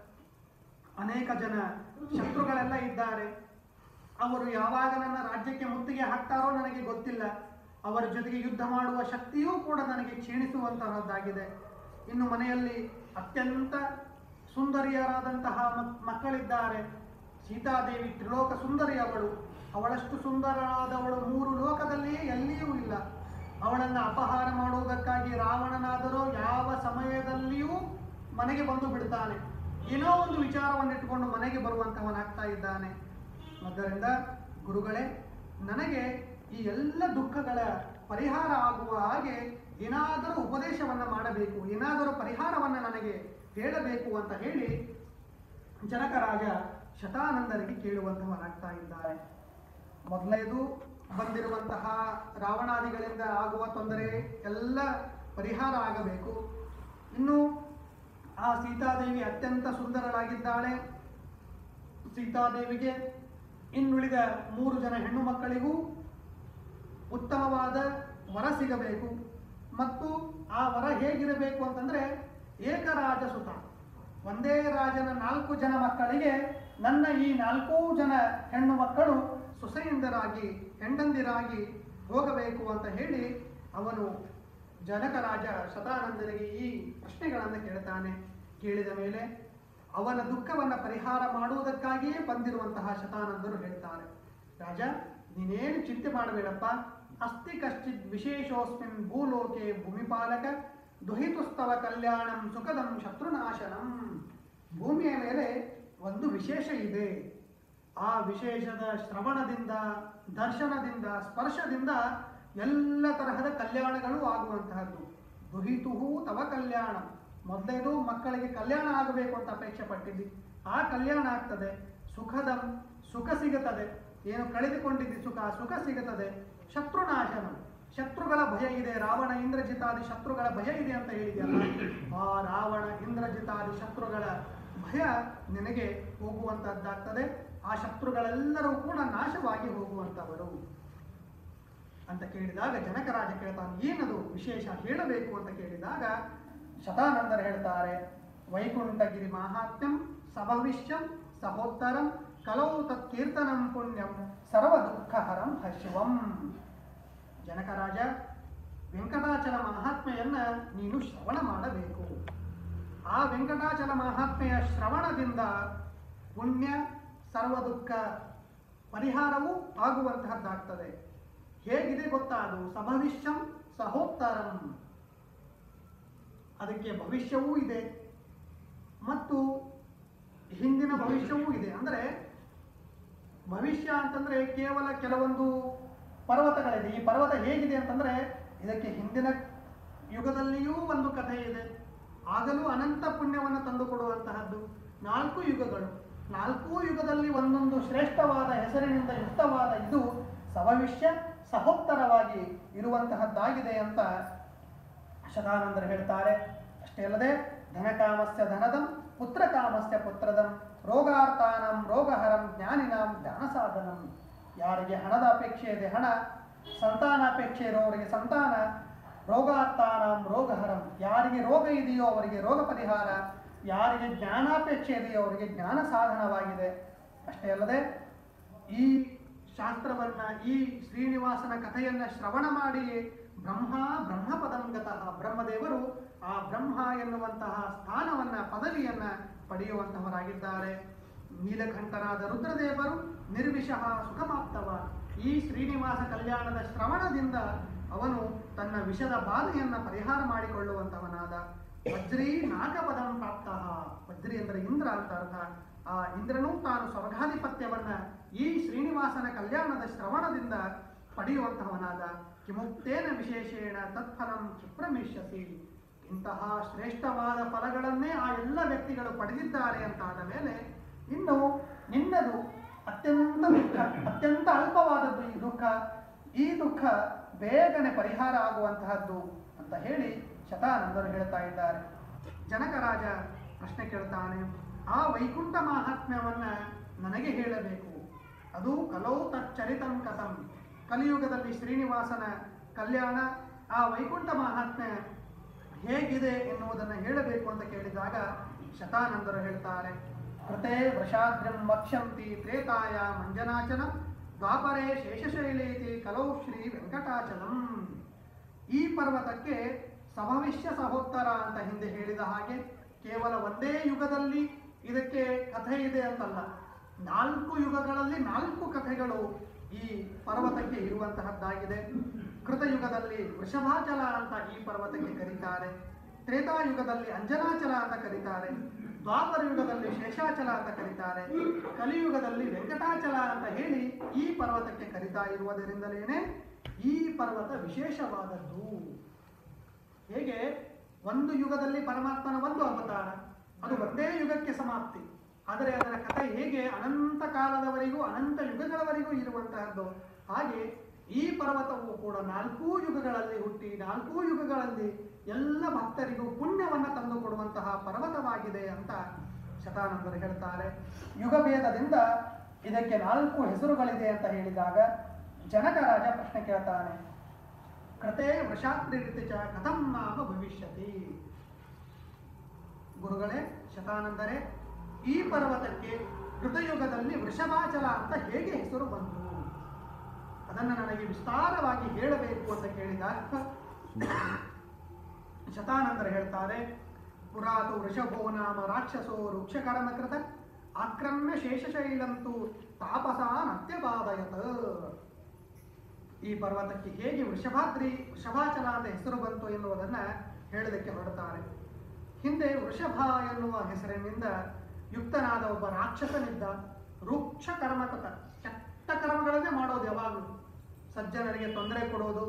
ಅನೇಕ ಜನ ಶತ್ರುಗಳೆಲ್ಲ ಇದ್ದಾರೆ ಅವರು ಯಾವಾಗ ನನ್ನ ರಾಜ್ಯಕ್ಕೆ ಮುತ್ತಿಗೆ ಹಾಕ್ತಾರೋ ನನಗೆ ಗೊತ್ತಿಲ್ಲ ಅವರ ಜೊತೆಗೆ ಯುದ್ಧ ಮಾಡುವ ಶಕ್ತಿಯೂ ಕೂಡ ನನಗೆ ಕ್ಷೀಣಿಸುವಂತಹದ್ದಾಗಿದೆ ಇನ್ನು ಮನೆಯಲ್ಲಿ ಅತ್ಯಂತ ಸುಂದರಿಯರಾದಂತಹ ಮಕ್- ಮಕ್ಕಳಿದ್ದಾರೆ ಸೀತಾದೇವಿ ತ್ರಿಲೋಕ ಸುಂದರಿ ಅವಳು ಅವಳಷ್ಟು ಸುಂದರಳಾದವಳು ಮೂರು ಲೋಕದಲ್ಲಿ ಎಲ್ಲಿಯೂ ಇಲ್ಲ ಅವಳನ್ನು ಅಪಹಾರ ಮಾಡುವುದಕ್ಕಾಗಿ ರಾವಣನಾದರೂ ಯಾವ ಸಮಯದಲ್ಲಿಯೂ ಮನೆಗೆ ಬಂದು ಬಿಡ್ತಾನೆ ಏನೋ ಒಂದು ವಿಚಾರವನ್ನು ಇಟ್ಟುಕೊಂಡು ಮನೆಗೆ ಬರುವಂತವನಾಗ್ತಾ ಇದ್ದಾನೆ ಆದ್ದರಿಂದ ಗುರುಗಳೇ ನನಗೆ ಈ ಎಲ್ಲ ದುಃಖಗಳ ಪರಿಹಾರ ಆಗುವ ಹಾಗೆ ಏನಾದರೂ ಉಪದೇಶವನ್ನ ಮಾಡಬೇಕು ಏನಾದರೂ ಪರಿಹಾರವನ್ನ ನನಗೆ ಹೇಳಬೇಕು ಅಂತ ಹೇಳಿ ಜನಕರಾಜ ಶತಾನಂದರಿಗೆ ಕೇಳುವಂತವನಾಗ್ತಾ ಇದ್ದಾರೆ ಮೊದಲನೇದು ಬಂದಿರುವಂತಹ ರಾವಣಾದಿಗಳಿಂದ ಆಗುವ ತೊಂದರೆ ಎಲ್ಲ ಪರಿಹಾರ ಆಗಬೇಕು ಇನ್ನು ಆ ಸೀತಾದೇವಿ ಅತ್ಯಂತ ಸುಂದರಳಾಗಿದ್ದಾಳೆ ಸೀತಾದೇವಿಗೆ ಇನ್ನುಳಿದ ಮೂರು ಜನ ಹೆಣ್ಣು ಮಕ್ಕಳಿಗೂ ಉತ್ತಮವಾದ ವರ ಸಿಗಬೇಕು ಮತ್ತು ಆ ವರ ಹೇಗಿರಬೇಕು ಅಂತಂದ್ರೆ ಏಕರಾಜ ಸುತ ಒಂದೇ ರಾಜನ ನಾಲ್ಕು ಜನ ಮಕ್ಕಳಿಗೆ ನನ್ನ ಈ ನಾಲ್ಕೂ ಜನ ಹೆಣ್ಣು ಮಕ್ಕಳು ಸೊಸೆಯಂದರಾಗಿ ಹೆಂಡಂದಿರಾಗಿ ಹೋಗಬೇಕು ಅಂತ ಹೇಳಿ ಅವನು ಜನಕರಾಜ ಶತಾನಂದರಿಗೆ ಈ ಪ್ರಶ್ನೆಗಳನ್ನು ಕೇಳ್ತಾನೆ ಕೇಳಿದ ಮೇಲೆ ಅವನ ದುಃಖವನ್ನು ಪರಿಹಾರ ಮಾಡುವುದಕ್ಕಾಗಿಯೇ ಬಂದಿರುವಂತಹ ಶತಾನಂದರು ಹೇಳ್ತಾರೆ ರಾಜ ನೀನೇನು ಚಿಂತೆ ಮಾಡಬೇಡಪ್ಪ ಅಸ್ತಿ ಕಶ್ಚಿತ್ ವಿಶೇಷೋಸ್ಮಿನ್ ಭೂಲೋಕೆ ಭೂಮಿಪಾಲಕ ದುಹಿತುಸ್ತವ ಕಲ್ಯಾಣಂ ಸುಖದಂ ಶತ್ರುನಾಶನಂ ಭೂಮಿಯ ಮೇಲೆ ಒಂದು ವಿಶೇಷ ಇದೆ ಆ ವಿಶೇಷದ ಶ್ರವಣದಿಂದ ದರ್ಶನದಿಂದ ಸ್ಪರ್ಶದಿಂದ ಎಲ್ಲ ತರಹದ ಕಲ್ಯಾಣಗಳು ಆಗುವಂತಹದ್ದು ದುಹಿತುಹು ತವ ಕಲ್ಯಾಣ ಮೊದಲೇದು ಮಕ್ಕಳಿಗೆ ಕಲ್ಯಾಣ ಆಗಬೇಕು ಅಂತ ಅಪೇಕ್ಷೆ ಪಟ್ಟಿದ್ದಿ ಆ ಕಲ್ಯಾಣ ಆಗ್ತದೆ ಸುಖದಂ ಸುಖ ಸಿಗುತ್ತದೆ ಏನು ಕಳೆದುಕೊಂಡಿದ್ದಿ ಸುಖ ಸುಖ ಸಿಗುತ್ತದೆ ಶತ್ರುನಾಶನ ಶತ್ರುಗಳ ಭಯ ಇದೆ ರಾವಣ ಇಂದ್ರಜಿತಾದಿ ಶತ್ರುಗಳ ಭಯ ಇದೆ ಅಂತ ಹೇಳಿದೆಯಲ್ಲ ಆ ರಾವಣ ಇಂದ್ರಜಿತಾದಿ ಶತ್ರುಗಳ ಭಯ ನಿನಗೆ ಹೋಗುವಂತಹದ್ದಾಗ್ತದೆ ಆ ಶತ್ರುಗಳೆಲ್ಲರೂ ಕೂಡ ನಾಶವಾಗಿ ಹೋಗುವಂತವರು ಅಂತ ಕೇಳಿದಾಗ ಜನಕರಾಜ ಕೇಳ್ತಾನೆ ಏನದು ವಿಶೇಷ ಹೇಳಬೇಕು ಅಂತ ಕೇಳಿದಾಗ ಶತಾನಂದರು ಹೇಳ್ತಾರೆ ವೈಕುಂಠಗಿರಿ ಮಾಹಾತ್ಮ್ಯಂ ಸಭವಿಷ್ಯಂ ಸಹೋತ್ತರಂ ಕಲೌ ತತ್ಕೀರ್ತನಂ ಪುಣ್ಯಂ ಸರ್ವ ದುಃಖಹರಂ ಹರ್ಷಿವಂ ಜನಕರಾಜ ವೆಂಕಟಾಚಲ ಮಹಾತ್ಮೆಯನ್ನ ನೀನು ಶ್ರವಣ ಮಾಡಬೇಕು ಆ ವೆಂಕಟಾಚಲ ಮಹಾತ್ಮೆಯ ಶ್ರವಣದಿಂದ ಪುಣ್ಯ ಸರ್ವ ದುಃಖ ಪರಿಹಾರವೂ ಆಗುವಂತಹದ್ದಾಗ್ತದೆ ಹೇಗಿದೆ ಗೊತ್ತಾ ಅದು ಸಭವಿಷ್ಯಂ ಸಹೋತ್ತರಂ ಅದಕ್ಕೆ ಭವಿಷ್ಯವೂ ಇದೆ ಮತ್ತು ಹಿಂದಿನ ಭವಿಷ್ಯವೂ ಇದೆ ಅಂದರೆ ಭವಿಷ್ಯ ಅಂತಂದ್ರೆ ಕೇವಲ ಕೆಲವೊಂದು ಪರ್ವತಗಳಿದೆ ಈ ಪರ್ವತ ಹೇಗಿದೆ ಅಂತಂದ್ರೆ ಇದಕ್ಕೆ ಹಿಂದಿನ ಯುಗದಲ್ಲಿಯೂ ಒಂದು ಕಥೆ ಇದೆ ಆಗಲೂ ಅನಂತ ಪುಣ್ಯವನ್ನು ತಂದುಕೊಡುವಂತಹದ್ದು ನಾಲ್ಕು ಯುಗಗಳು ನಾಲ್ಕೂ ಯುಗದಲ್ಲಿ ಒಂದೊಂದು ಶ್ರೇಷ್ಠವಾದ ಹೆಸರಿನಿಂದ ಯುಕ್ತವಾದ ಇದು ಸಭವಿಷ್ಯ ಸಹೋತ್ತರವಾಗಿ ಇರುವಂತಹದ್ದಾಗಿದೆ ಅಂತ ಶತಾನಂದರು ಹೇಳ್ತಾರೆ ಅಷ್ಟೇ ಅಲ್ಲದೆ ಧನಕಾಮಸ್ಯ ಧನದಂ ಪುತ್ರಕಾಮಸ್ಯ ಪುತ್ರದಂ ರೋಗಾರ್ಥಾನಂ ರೋಗಹರಂ ಜ್ಞಾನಿನಾಂ ಜ್ಞಾನ ಸಾಧನಂ ಯಾರಿಗೆ ಹಣದ ಅಪೇಕ್ಷೆ ಇದೆ ಹಣ ಸಂತಾನಾಪೇಕ್ಷೆ ಇರೋವರಿಗೆ ಸಂತಾನ ರೋಗಾರ್ಥಾನಂ ರೋಗಹರಂ ಯಾರಿಗೆ ರೋಗ ಇದೆಯೋ ಅವರಿಗೆ ರೋಗ ಪರಿಹಾರ ಯಾರಿಗೆ ಜ್ಞಾನಾಪೇಕ್ಷೆ ಇದೆಯೋ ಅವರಿಗೆ ಜ್ಞಾನ ಸಾಧನವಾಗಿದೆ ಅಷ್ಟೇ ಅಲ್ಲದೆ ಈ ಶಾಸ್ತ್ರವನ್ನ ಈ ಶ್ರೀನಿವಾಸನ ಕಥೆಯನ್ನ ಶ್ರವಣ ಮಾಡಿ ಬ್ರಹ್ಮ ಬ್ರಹ್ಮಪದಂಗತಃ ಬ್ರಹ್ಮದೇವರು ಆ ಬ್ರಹ್ಮ ಎನ್ನುವಂತಹ ಸ್ಥಾನವನ್ನ ಪದವಿಯನ್ನ ಪಡೆಯುವಂತಹವರಾಗಿದ್ದಾರೆ ನೀಲಕಂಠನಾದ ರುದ್ರದೇವರು ನಿರ್ವಿಷಃ ಸುಖಮಾಪ್ತವ ಈ ಶ್ರೀನಿವಾಸ ಕಲ್ಯಾಣದ ಶ್ರವಣದಿಂದ ಅವನು ತನ್ನ ವಿಷದ ಬಾಧೆಯನ್ನ ಪರಿಹಾರ ಮಾಡಿಕೊಳ್ಳುವಂತವನಾದ ವಜ್ರಿ ನಾಗಪದಂ ಪ್ರಾಪ್ತ ವಜ್ರಿ ಅಂದರೆ ಇಂದ್ರ ಅಂತ ಅರ್ಥ ಆ ಇಂದ್ರನೂ ತಾನು ಸ್ವರ್ಗಾಧಿಪತ್ಯವನ್ನ ಈ ಶ್ರೀನಿವಾಸನ ಕಲ್ಯಾಣದ ಶ್ರವಣದಿಂದ ಪಡೆಯುವಂತಹವನಾದ ಕಿಮುಕ್ತೇನ ವಿಶೇಷೇಣ ತತ್ಫಲಂ ಕ್ಷಿಪ್ರಮಿಷ್ಯಸಿ ಇಂತಹ ಶ್ರೇಷ್ಠವಾದ ಫಲಗಳನ್ನೇ ಆ ಎಲ್ಲ ವ್ಯಕ್ತಿಗಳು ಪಡೆದಿದ್ದಾರೆ ಅಂತಾದ ಮೇಲೆ ಇನ್ನು ನಿನ್ನದು ಅತ್ಯಂತ ದುಃಖ ಅತ್ಯಂತ ಅಲ್ಪವಾದದ್ದು ಈ ದುಃಖ ಈ ದುಃಖ ಬೇಗನೆ ಪರಿಹಾರ ಆಗುವಂತಹದ್ದು ಅಂತ ಹೇಳಿ ಶತಾನಂದರು ಹೇಳ್ತಾ ಇದ್ದಾರೆ ಜನಕರಾಜ ಪ್ರಶ್ನೆ ಕೇಳ್ತಾನೆ ಆ ವೈಕುಂಠ ಮಾಹಾತ್ಮ್ಯವನ್ನ ನನಗೆ ಹೇಳಬೇಕು ಅದು ಕಲೌ ತಚ್ಚರಿತಂ ಕಥಂ ಕಲಿಯುಗದಲ್ಲಿ ಶ್ರೀನಿವಾಸನ ಕಲ್ಯಾಣ ಆ ವೈಕುಂಠ ಮಹಾತ್ಮೆ ಹೇಗಿದೆ ಎನ್ನುವುದನ್ನು ಹೇಳಬೇಕು ಅಂತ ಕೇಳಿದಾಗ ಶತಾನಂದರು ಹೇಳ್ತಾರೆ ಕೃತೆ ವೃಷಾದ್ರಂ ವಕ್ಷ್ಯಂತಿ ತ್ರೇತಾಯ ಮಂಜನಾಚನ ದ್ವಾಪರೇ ಶೇಷಶೈಲೇತಿ ಕಲೌ ಶ್ರೀ ವೆಂಕಟಾಚಲಂ ಈ ಪರ್ವತಕ್ಕೆ ಸಮವಿಷ್ಯ ಸಹೋತ್ತರ ಅಂತ ಹಿಂದೆ ಹೇಳಿದ ಹಾಗೆ ಕೇವಲ ಒಂದೇ ಯುಗದಲ್ಲಿ ಇದಕ್ಕೆ ಕಥೆ ಇದೆ ಅಂತಲ್ಲ ನಾಲ್ಕು ಯುಗಗಳಲ್ಲಿ ನಾಲ್ಕು ಕಥೆಗಳು ಈ ಪರ್ವತಕ್ಕೆ ಇರುವಂತಹದ್ದಾಗಿದೆ ಕೃತಯುಗದಲ್ಲಿ ವೃಷಭಾಚಲ ಅಂತ ಈ ಪರ್ವತಕ್ಕೆ ಕರೀತಾರೆ ತ್ರೇತಾಯುಗದಲ್ಲಿ ಅಂಜನಾಚಲ ಅಂತ ಕರೀತಾರೆ ದ್ವಾಪರ ಯುಗದಲ್ಲಿ ಶೇಷಾಚಲ ಅಂತ ಕರೀತಾರೆ ಕಲಿಯುಗದಲ್ಲಿ ವೆಂಕಟಾಚಲ ಅಂತ ಹೇಳಿ ಈ ಪರ್ವತಕ್ಕೆ ಕರೀತಾ ಇರುವುದರಿಂದಲೇನೆ ಈ ಪರ್ವತ ವಿಶೇಷವಾದದ್ದು ಹೇಗೆ ಒಂದು ಯುಗದಲ್ಲಿ ಪರಮಾತ್ಮನ ಒಂದು ಅವತಾರ ಅದು ಒಂದೇ ಯುಗಕ್ಕೆ ಸಮಾಪ್ತಿ ಆದರೆ ಅದರ ಕಥೆ ಹೇಗೆ ಅನಂತ ಕಾಲದವರೆಗೂ ಅನಂತ ಯುಗಗಳವರೆಗೂ ಇರುವಂತಹದ್ದು ಹಾಗೆ ಈ ಪರ್ವತವು ಕೂಡ ನಾಲ್ಕೂ ಯುಗಗಳಲ್ಲಿ ಹುಟ್ಟಿ ನಾಲ್ಕೂ ಯುಗಗಳಲ್ಲಿ ಎಲ್ಲ ಭಕ್ತರಿಗೂ ಪುಣ್ಯವನ್ನು ತಂದು ಕೊಡುವಂತಹ ಪರ್ವತವಾಗಿದೆ ಅಂತ ಶತಾನಂದರು ಹೇಳ್ತಾರೆ ಯುಗಭೇದದಿಂದ ಇದಕ್ಕೆ ನಾಲ್ಕು ಹೆಸರುಗಳಿದೆ ಅಂತ ಹೇಳಿದಾಗ ಜನಕ ರಾಜ ಪ್ರಶ್ನೆ ಕೇಳ್ತಾನೆ ಕೃತೆ ವೃಷಾತ್ರಿರಿತಿ ಚ ಕಥಂ ನಾಮ ಭವಿಷ್ಯತಿ ಗುರುಗಳೇ ಶತಾನಂದರೇ ಈ ಪರ್ವತಕ್ಕೆ ಕೃತಯುಗದಲ್ಲಿ ವೃಷಭಾಚಲ ಅಂತ ಹೇಗೆ ಹೆಸರು ಬಂತು ಅದನ್ನು ನನಗೆ ವಿಸ್ತಾರವಾಗಿ ಹೇಳಬೇಕು ಅಂತ ಕೇಳಿದಾಗ ಶತಾನಂದರು ಹೇಳ್ತಾರೆ ಪುರಾತು ವೃಷಭೋ ನಾಮ ರಾಕ್ಷಸೋ ವೃಕ್ಷಕರ್ಮಕೃತ ಆಕ್ರಮ್ಯ ಶೇಷಶೈಲಂತೂ ತಾಪಸ ನತ್ಯಬಾಧಯತ ಈ ಪರ್ವತಕ್ಕೆ ಹೇಗೆ ವೃಷಭಾದ್ರಿ ವೃಷಭಾಚಲ ಅಂತ ಹೆಸರು ಬಂತು ಎನ್ನುವುದನ್ನ ಹೇಳಲಿಕ್ಕೆ ಹೊರಡ್ತಾರೆ ಹಿಂದೆ ವೃಷಭ ಎನ್ನುವ ಹೆಸರಿನಿಂದ ಯುಕ್ತನಾದ ಒಬ್ಬ ರಾಕ್ಷಸನಿದ್ದ ವೃಕ್ಷ ಕರ್ಮಕೃತ ಕೆಟ್ಟ ಕರ್ಮಗಳನ್ನೇ ಮಾಡೋದು ಯಾವಾಗಲೂ ಸಜ್ಜನರಿಗೆ ತೊಂದರೆ ಕೊಡೋದು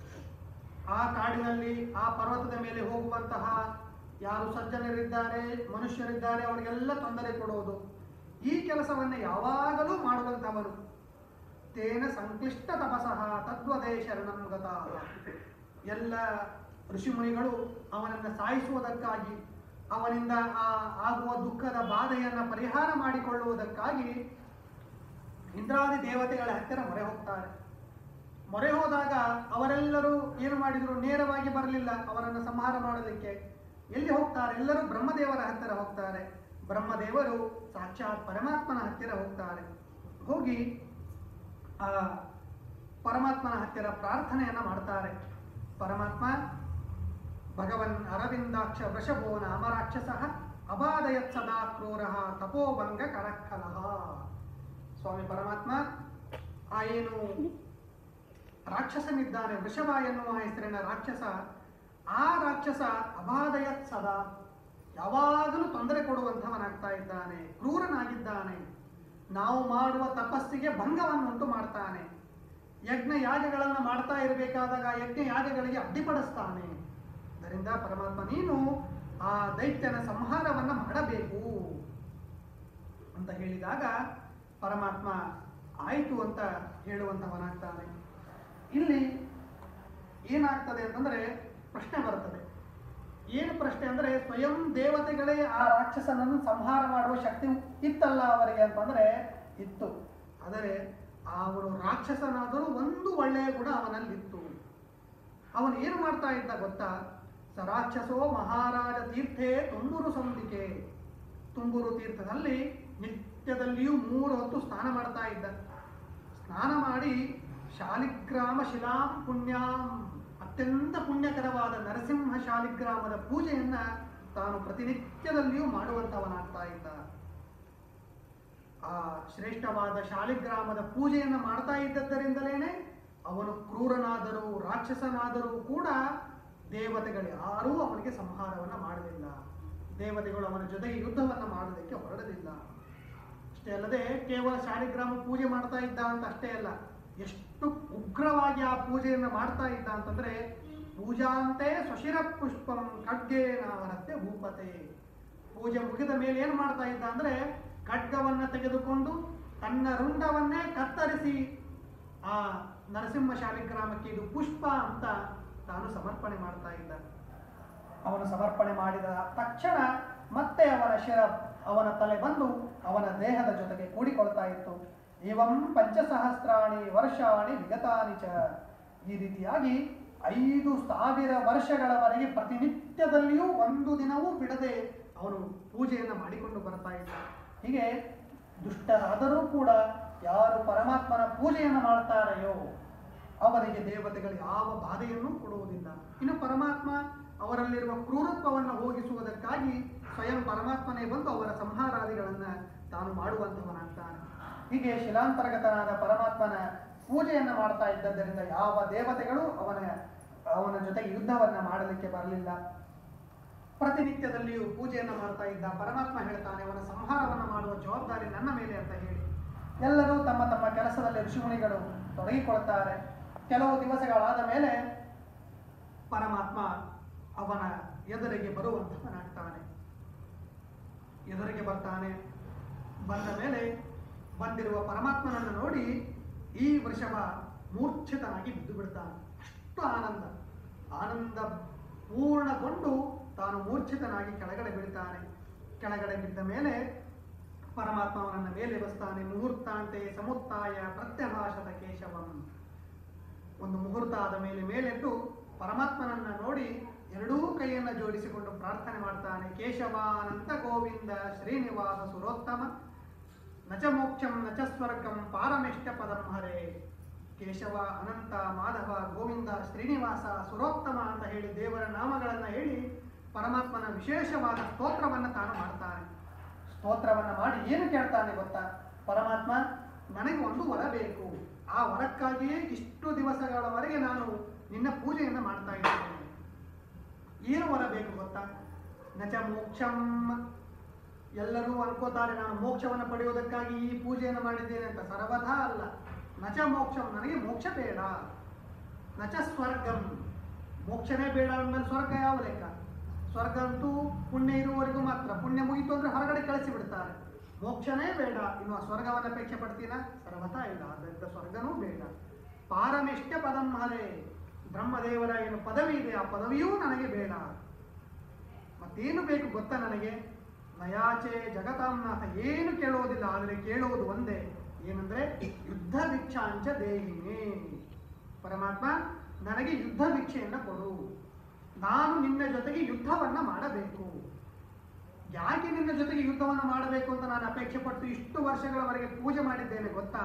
ಆ ಕಾಡಿನಲ್ಲಿ ಆ ಪರ್ವತದ ಮೇಲೆ ಹೋಗುವಂತಹ ಯಾರು ಸಜ್ಜನರಿದ್ದಾರೆ ಮನುಷ್ಯರಿದ್ದಾರೆ ಅವರಿಗೆಲ್ಲ ತೊಂದರೆ ಕೊಡೋದು ಈ ಕೆಲಸವನ್ನೇ ಯಾವಾಗಲೂ ಮಾಡುವಂತವನು ತೇನ ಸಂಕ್ಲಿಷ್ಟ ತಪಸಃ ತದ್ವದೇ ಶರಣಂ ಗತಾಃ ಎಲ್ಲ ಋಷಿಮುನಿಗಳು ಅವನನ್ನು ಸಾಯಿಸುವುದಕ್ಕಾಗಿ ಅವನಿಂದ ಆ ಆಗುವ ದುಃಖದ ಬಾಧೆಯನ್ನು ಪರಿಹಾರ ಮಾಡಿಕೊಳ್ಳುವುದಕ್ಕಾಗಿ ಇಂದ್ರಾದಿ ದೇವತೆಗಳ ಹತ್ತಿರ ಮೊರೆ ಹೋಗ್ತಾರೆ ಮೊರೆ ಹೋದಾಗ ಅವರೆಲ್ಲರೂ ಏನು ಮಾಡಿದ್ರು ನೇರವಾಗಿ ಬರಲಿಲ್ಲ ಅವರನ್ನು ಸಂಹಾರ ಮಾಡೋದಕ್ಕೆ ಎಲ್ಲಿ ಹೋಗ್ತಾರೆ ಎಲ್ಲರೂ ಬ್ರಹ್ಮದೇವರ ಹತ್ತಿರ ಹೋಗ್ತಾರೆ ಬ್ರಹ್ಮದೇವರು ಸಾಕ್ಷಾತ್ ಪರಮಾತ್ಮನ ಹತ್ತಿರ ಹೋಗ್ತಾರೆ ಹೋಗಿ ಆ ಪರಮಾತ್ಮನ ಹತ್ತಿರ ಪ್ರಾರ್ಥನೆಯನ್ನ ಮಾಡ್ತಾರೆ ಪರಮಾತ್ಮ ಭಗವನ್ ಅರವಿಂದಾಕ್ಷ ವೃಷಭೋ ನಾಮ ರಾಕ್ಷಸ ಅಬಾದಯತ್ ಸದಾ ಕ್ರೂರ ತಪೋಭಂಗ ಕರಕ್ಕಲಹ ಸ್ವಾಮಿ ಪರಮಾತ್ಮ ಆ ಏನು ರಾಕ್ಷಸನಿದ್ದಾನೆ ವೃಷಭ ಎನ್ನುವ ಹೆಸರಿನ ರಾಕ್ಷಸ ಆ ರಾಕ್ಷಸ ಅಬಾದಯತ್ ಸದಾ ಯಾವಾಗಲೂ ತೊಂದರೆ ಕೊಡುವಂಥವನಾಗ್ತಾ ಇದ್ದಾನೆ ಕ್ರೂರನಾಗಿದ್ದಾನೆ ನಾವು ಮಾಡುವ ತಪಸ್ಸಿಗೆ ಭಂಗವನ್ನು ಉಂಟು ಮಾಡ್ತಾನೆ ಯಜ್ಞ ಯಾಗಗಳನ್ನು ಮಾಡ್ತಾ ಇರಬೇಕಾದಾಗ ಯಜ್ಞ ಯಾಗಗಳಿಗೆ ಅಡ್ಡಿಪಡಿಸ್ತಾನೆ ಅದರಿಂದ ಪರಮಾತ್ಮ ನೀನು ಆ ದೈತ್ಯನ ಸಂಹಾರವನ್ನ ಮಾಡಬೇಕು ಅಂತ ಹೇಳಿದಾಗ ಪರಮಾತ್ಮ ಆಯಿತು ಅಂತ ಹೇಳುವಂಥವನಾಗ್ತಾನೆ ಇಲ್ಲಿ ಏನಾಗ್ತದೆ ಅಂತಂದ್ರೆ ಪ್ರಶ್ನೆ ಬರ್ತದೆ ಏನು ಪ್ರಶ್ನೆ ಅಂದ್ರೆ ಸ್ವಯಂ ದೇವತೆಗಳೇ ಆ ರಾಕ್ಷಸನನ್ನು ಸಂಹಾರ ಮಾಡುವ ಶಕ್ತಿ ಇತ್ತಲ್ಲ ಅವರಿಗೆ ಅಂತಂದ್ರೆ ಇತ್ತು ಆದರೆ ಅವನು ರಾಕ್ಷಸನಾದರೂ ಒಂದು ಒಳ್ಳೆಯ ಗುಣ ಅವನಲ್ಲಿತ್ತು ಅವನು ಏನು ಮಾಡ್ತಾ ಇದ್ದ ಗೊತ್ತಾ ಸ ರಾಕ್ಷಸೋ ಮಹಾರಾಜ ತೀರ್ಥೇ ತುಂಬುರು ಸಂದಿಕೆ ತುಂಬುರು ತೀರ್ಥದಲ್ಲಿ ನಿತ್ಯದಲ್ಲಿಯೂ ಮೂರು ಹೊತ್ತು ಸ್ನಾನ ಮಾಡ್ತಾ ಇದ್ದ ಸ್ನಾನ ಮಾಡಿ ಶಾಲಿಗ್ರಾಮ ಶಿಲಾಂ ಪುಣ್ಯಾಂ ಅತ್ಯಂತ ಪುಣ್ಯಕರವಾದ ನರಸಿಂಹ ಶಾಲಿಗ್ರಾಮದ ಪೂಜೆಯನ್ನ ತಾನು ಪ್ರತಿನಿತ್ಯದಲ್ಲಿಯೂ ಮಾಡುವಂತವನಾಗ್ತಾ ಇದ್ದ ಆ ಶ್ರೇಷ್ಠವಾದ ಶಾಲಿಗ್ರಾಮದ ಪೂಜೆಯನ್ನು ಮಾಡ್ತಾ ಇದ್ದದ್ದರಿಂದಲೇನೆ ಅವನು ಕ್ರೂರನಾದರೂ ರಾಕ್ಷಸನಾದರೂ ಕೂಡ ದೇವತೆಗಳು ಯಾರೂ ಅವನಿಗೆ ಸಂಹಾರವನ್ನ ಮಾಡಲಿಲ್ಲ ದೇವತೆಗಳು ಅವನ ಜೊತೆಗೆ ಯುದ್ಧವನ್ನ ಮಾಡೋದಕ್ಕೆ ಹೊರಡಲಿಲ್ಲ ಅಷ್ಟೇ ಅಲ್ಲದೆ ಕೇವಲ ಶಾಲಿಗ್ರಾಮ ಪೂಜೆ ಮಾಡ್ತಾ ಇದ್ದ ಅಂತ ಅಷ್ಟೇ ಅಲ್ಲ ಎಷ್ಟು ಉಗ್ರವಾಗಿ ಆ ಪೂಜೆಯನ್ನು ಮಾಡ್ತಾ ಇದ್ದ ಅಂತಂದ್ರೆ ಪೂಜಾಂತೆ ಸ್ವಶಿರ ಪುಷ್ಪಂ ಖಡ್ಗೇನ ಅವರತ್ತೆ ಭೂಪತೆ ಪೂಜೆ ಮುಗಿದ ಮೇಲೆ ಏನು ಮಾಡ್ತಾ ಇದ್ದ ಅಂದ್ರೆ ಖಡ್ಗವನ್ನ ತೆಗೆದುಕೊಂಡು ತನ್ನ ರುಂಡವನ್ನೇ ಕತ್ತರಿಸಿ ಆ ನರಸಿಂಹ ಶಾಲಿಗ್ರಾಮಕ್ಕೆ ಇದು ಪುಷ್ಪ ಅಂತ ತಾನು ಸಮರ್ಪಣೆ ಮಾಡ್ತಾ ಇದ್ದ ಅವನು ಸಮರ್ಪಣೆ ಮಾಡಿದ ತಕ್ಷಣ ಮತ್ತೆ ಅವನ ಶಿರ ಅವನ ತಲೆ ಬಂದು ಅವನ ದೇಹದ ಜೊತೆಗೆ ಕೂಡಿಕೊಳ್ತಾ ಇತ್ತು ಇವಂ ಪಂಚಸಹಸ್ರಾಣಿ ವರ್ಷಾಣಿ ವಿಗತಾನಿ ಚ ಈ ರೀತಿಯಾಗಿ ಐದು ಸಾವಿರ ವರ್ಷಗಳವರೆಗೆ ಪ್ರತಿನಿತ್ಯದಲ್ಲಿಯೂ ಒಂದು ದಿನವೂ ಬಿಡದೆ ಅವನು ಪೂಜೆಯನ್ನು ಮಾಡಿಕೊಂಡು ಬರ್ತಾ ಇದ್ದ ಹೀಗೆ ದುಷ್ಟರಾದರೂ ಕೂಡ ಯಾರು ಪರಮಾತ್ಮನ ಪೂಜೆಯನ್ನು ಮಾಡ್ತಾರೆಯೋ ಅವರಿಗೆ ದೇವತೆಗಳು ಯಾವ ಬಾಧೆಯನ್ನು ಕೊಡುವುದಿಲ್ಲ ಇನ್ನು ಪರಮಾತ್ಮ ಅವರಲ್ಲಿರುವ ಕ್ರೂರತ್ವವನ್ನು ಹೋಗಿಸುವುದಕ್ಕಾಗಿ ಸ್ವಯಂ ಪರಮಾತ್ಮನೇ ಬಂದು ಅವರ ಸಂಹಾರಾದಿಗಳನ್ನು ತಾನು ಮಾಡುವಂಥವನಾಗ್ತಾನೆ ಹೀಗೆ ಶಿಲಾಂತರ್ಗತನಾದ ಪರಮಾತ್ಮನ ಪೂಜೆಯನ್ನು ಮಾಡ್ತಾ ಇದ್ದದ್ದರಿಂದ ಯಾವ ದೇವತೆಗಳು ಅವನ ಅವನ ಜೊತೆಗೆ ಯುದ್ಧವನ್ನ ಮಾಡಲಿಕ್ಕೆ ಬರಲಿಲ್ಲ ಪ್ರತಿನಿತ್ಯದಲ್ಲಿಯೂ ಪೂಜೆಯನ್ನು ಮಾಡ್ತಾ ಇದ್ದ ಪರಮಾತ್ಮ ಹೇಳ್ತಾನೆ ಅವನ ಸಂಹಾರವನ್ನು ಮಾಡುವ ಜವಾಬ್ದಾರಿ ನನ್ನ ಮೇಲೆ ಅಂತ ಹೇಳಿ ಎಲ್ಲರೂ ತಮ್ಮ ತಮ್ಮ ಕೆಲಸದಲ್ಲಿ ಋಷಿಮುನಿಗಳು ತೊಡಗಿಕೊಳ್ತಾರೆ ಕೆಲವು ದಿವಸಗಳಾದ ಮೇಲೆ ಪರಮಾತ್ಮ ಅವನ ಎದುರಿಗೆ ಬರುವಂತವನಾಗ್ತಾನೆ ಎದುರಿಗೆ ಬರ್ತಾನೆ ಬಂದ ಮೇಲೆ ಬಂದಿರುವ ಪರಮಾತ್ಮನನ್ನು ನೋಡಿ ಈ ವೃಷಭ ಮೂರ್ಛಿತನಾಗಿ ಬಿದ್ದು ಬಿಡ್ತಾನೆ ಅಷ್ಟು ಆನಂದ ಆನಂದ ಪೂರ್ಣಗೊಂಡು ತಾನು ಮೂರ್ಛಿತನಾಗಿ ಕೆಳಗಡೆ ಬೀಳ್ತಾನೆ ಕೆಳಗಡೆ ಬಿದ್ದ ಮೇಲೆ ಪರಮಾತ್ಮ ಅವನನ್ನ ಮೇಲೆ ಬಸ್ತಾನೆ ಮುಹೂರ್ತಾಂತೆ ಸಮುತ್ತಾಯ ಪ್ರತ್ಯಭಾಷದ ಕೇಶವಂ ಒಂದು ಮುಹೂರ್ತ ಆದ ಮೇಲೆ ಮೇಲೆದ್ದು ಪರಮಾತ್ಮನನ್ನ ನೋಡಿ ಎರಡೂ ಕೈಯನ್ನ ಜೋಡಿಸಿಕೊಂಡು ಪ್ರಾರ್ಥನೆ ಮಾಡ್ತಾನೆ ಕೇಶವಾನಂತ ಗೋವಿಂದ ಶ್ರೀನಿವಾಸ ಸುರೋತ್ತಮ ನಚ ಮೋಕ್ಷಂ ನಚ ಸ್ವರ್ಗಂ ಪಾರಮಿಷ್ಟ ಪದಂ ಹರೇ ಕೇಶವ ಅನಂತ ಮಾಧವ ಗೋವಿಂದ ಶ್ರೀನಿವಾಸ ಸುರೋತ್ತಮ ಅಂತ ಹೇಳಿ ದೇವರ ನಾಮಗಳನ್ನು ಹೇಳಿ ಪರಮಾತ್ಮನ ವಿಶೇಷವಾದ ಸ್ತೋತ್ರವನ್ನು ತಾನು ಮಾಡ್ತಾನೆ ಸ್ತೋತ್ರವನ್ನು ಮಾಡಿ ಏನು ಕೇಳ್ತಾನೆ ಗೊತ್ತಾ ಪರಮಾತ್ಮ ನನಗೆ ಒಂದು ವರ ಬೇಕು ಆ ವರಕ್ಕಾಗಿಯೇ ಇಷ್ಟು ದಿವಸಗಳವರೆಗೆ ನಾನು ನಿನ್ನ ಪೂಜೆಯನ್ನು ಮಾಡ್ತಾ ಇದ್ದೇನೆ ಏನು ವರ ಬೇಕು ಗೊತ್ತಾ ನಚ ಮೋಕ್ಷಂ ಎಲ್ಲರೂ ಅನ್ಕೋತಾರೆ ನಾನು ಮೋಕ್ಷವನ್ನು ಪಡೆಯುವುದಕ್ಕಾಗಿ ಈ ಪೂಜೆಯನ್ನು ಮಾಡಿದ್ದೇನೆ ಅಂತ ಸರ್ವಥಾ ಅಲ್ಲ ನಚ ಮೋಕ್ಷಂ ನನಗೆ ಮೋಕ್ಷ ಬೇಡ ನಚ ಸ್ವರ್ಗಂ ಮೋಕ್ಷನೇ ಬೇಡ ಅಂದ್ಮೇಲೆ ಸ್ವರ್ಗ ಯಾವ ಲೆಕ್ಕ ಸ್ವರ್ಗ ಅಂತೂ ಪುಣ್ಯ ಇರುವವರೆಗೂ ಮಾತ್ರ ಪುಣ್ಯ ಮುಗಿತು ಅಂದ್ರೆ ಹೊರಗಡೆ ಕಳಿಸಿ ಬಿಡ್ತಾರೆ ಮೋಕ್ಷನೇ ಬೇಡ ಇನ್ನು ಆ ಸ್ವರ್ಗವನ್ನು ಅಪೇಕ್ಷೆ ಪಡ್ತೀನ ಸರ್ವಥಾ ಇಲ್ಲ ಆದ್ದರಿಂದ ಸ್ವರ್ಗನೂ ಬೇಡ ಪಾರಮಿಷ್ಟ ಪದಂ ಹರೇ ಬ್ರಹ್ಮದೇವರ ಏನು ಪದವಿ ಇದೆ ಆ ಪದವಿಯೂ ನನಗೆ ಬೇಡ ಮತ್ತೇನು ಬೇಕು ಗೊತ್ತಾ ನನಗೆ ನಯಾಚೆ ಜಗತಾಂನಾಥ ಏನು ಕೇಳುವುದಿಲ್ಲ ಆದರೆ ಕೇಳುವುದು ಒಂದೇ ಏನಂದ್ರೆ ಯುದ್ಧ ಭಿಕ್ಷಾಂಚ ದೇಹಿನೇ ಪರಮಾತ್ಮ ನನಗೆ ಯುದ್ಧ ಭಿಕ್ಷೆಯನ್ನ ಕೊಡು ನಾನು ನಿನ್ನ ಜೊತೆಗೆ ಯುದ್ಧವನ್ನ ಮಾಡಬೇಕು ಯಾಕೆ ನಿನ್ನ ಜೊತೆಗೆ ಯುದ್ಧವನ್ನ ಮಾಡಬೇಕು ಅಂತ ನಾನು ಅಪೇಕ್ಷೆ ಪಟ್ಟು ಇಷ್ಟು ವರ್ಷಗಳವರೆಗೆ ಪೂಜೆ ಮಾಡಿದ್ದೇನೆ ಗೊತ್ತಾ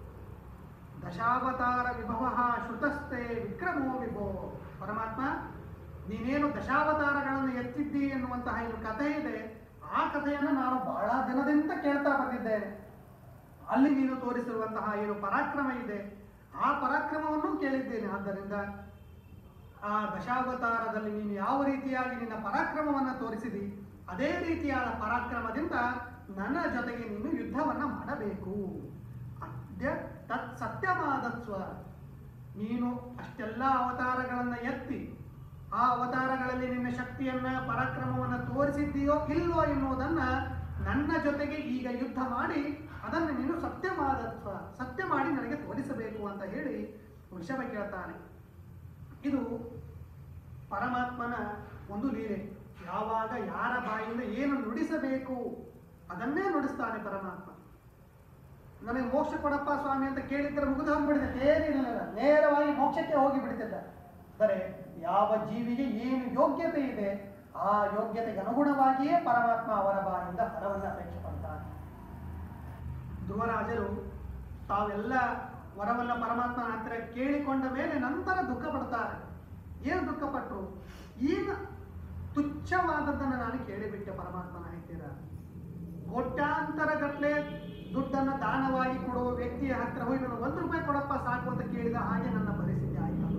ದಶಾವತಾರ ವಿಭವ ಶ್ರುತಸ್ಥೆ ವಿಕ್ರಮೋ ವಿಭೋ ಪರಮಾತ್ಮ ನೀನೇನು ದಶಾವತಾರಗಳನ್ನು ಎತ್ತಿದ್ದಿ ಎನ್ನುವಂತಹ ಏನು ಕಥೆ ಇದೆ ಆ ಕಥೆಯನ್ನು ನಾನು ಬಹಳ ದಿನದಿಂದ ಕೇಳ್ತಾ ಬಂದಿದ್ದೇನೆ ಅಲ್ಲಿ ನೀನು ತೋರಿಸಿರುವಂತಹ ಏನು ಪರಾಕ್ರಮ ಇದೆ ಆ ಪರಾಕ್ರಮವನ್ನು ಕೇಳಿದ್ದೇನೆ ಆದ್ದರಿಂದ ಆ ದಶಾವತಾರದಲ್ಲಿ ನೀನು ಯಾವ ರೀತಿಯಾಗಿ ನಿನ್ನ ಪರಾಕ್ರಮವನ್ನು ತೋರಿಸಿದಿ ಅದೇ ರೀತಿಯಾದ ಪರಾಕ್ರಮದಿಂದ ನನ್ನ ಜೊತೆಗೆ ನೀನು ಯುದ್ಧವನ್ನ ಮಾಡಬೇಕು ಅದ್ಯ ತತ್ ಸತ್ಯವಾದತ್ವ ನೀನು ಅಷ್ಟೆಲ್ಲ ಅವತಾರಗಳನ್ನ ಎತ್ತಿ ಆ ಅವತಾರಗಳಲ್ಲಿ ನಿನ್ನ ಶಕ್ತಿಯನ್ನ ಪರಾಕ್ರಮವನ್ನ ತೋರಿಸಿದ್ದೀಯೋ ಇಲ್ವೋ ಎನ್ನುವುದನ್ನ ನನ್ನ ಜೊತೆಗೆ ಈಗ ಯುದ್ಧ ಮಾಡಿ ಅದನ್ನು ನೀನು ಸತ್ಯವಾದತ್ವ ಸತ್ಯ ಮಾಡಿ ನನಗೆ ತೋರಿಸಬೇಕು ಅಂತ ಹೇಳಿ ವೃಷಭ ಕೇಳ್ತಾನೆ ಇದು ಪರಮಾತ್ಮನ ಒಂದು ಲೀಲೆ ಯಾವಾಗ ಯಾರ ಬಾಯಿಂದ ಏನು ನುಡಿಸಬೇಕು ಅದನ್ನೇ ನುಡಿಸ್ತಾನೆ ಪರಮಾತ್ಮ ನನಗೆ ಮೋಕ್ಷ ಕೊಡಪ್ಪ ಸ್ವಾಮಿ ಅಂತ ಕೇಳಿದ್ರೆ ಮುಗಿದು ಹೋಗ್ಬಿಡ್ತೈತೆ ಏನಿರಲಿಲ್ಲ ನೇರವಾಗಿ ಮೋಕ್ಷಕ್ಕೆ ಹೋಗಿ ಬಿಡ್ತಿದ್ದ ಅಂದರೆ ಯಾವ ಜೀವಿಗೆ ಏನು ಯೋಗ್ಯತೆ ಇದೆ ಆ ಯೋಗ್ಯತೆಗೆ ಅನುಗುಣವಾಗಿಯೇ ಪರಮಾತ್ಮ ಅವರ ಬಾಯಿಂದ ಫಲವನ್ನು ಅಪೇಕ್ಷೆ ಪಡ್ತಾನೆ ಧ್ರುವರಾಜರು ತಾವೆಲ್ಲ ವರವನ್ನ ಪರಮಾತ್ಮನ ಹತ್ತಿರ ಕೇಳಿಕೊಂಡ ಮೇಲೆ ನಂತರ ದುಃಖ ಪಡ್ತಾರೆ ಏನು ದುಃಖ ಪಟ್ಟರು ಈಗ ತುಚ್ಛವಾದದ್ದನ್ನು ನಾನು ಕೇಳಿಬಿಟ್ಟೆ ಪರಮಾತ್ಮನ ಹತ್ತಿರ ಕೋಟ್ಯಾಂತರ ಗಟ್ಟಲೆ ದುಡ್ಡನ್ನು ದಾನವಾಗಿ ಕೊಡುವ ವ್ಯಕ್ತಿಯ ಹತ್ರ ಹೋಗಿ ನಾನು ಒಂದು ರೂಪಾಯಿ ಕೊಡಪ್ಪ ಸಾಕು ಅಂತ ಕೇಳಿದ ಹಾಗೆ ನನ್ನ ಪರಿಸ್ಥಿತಿ ಆಯ್ತಲ್ಲ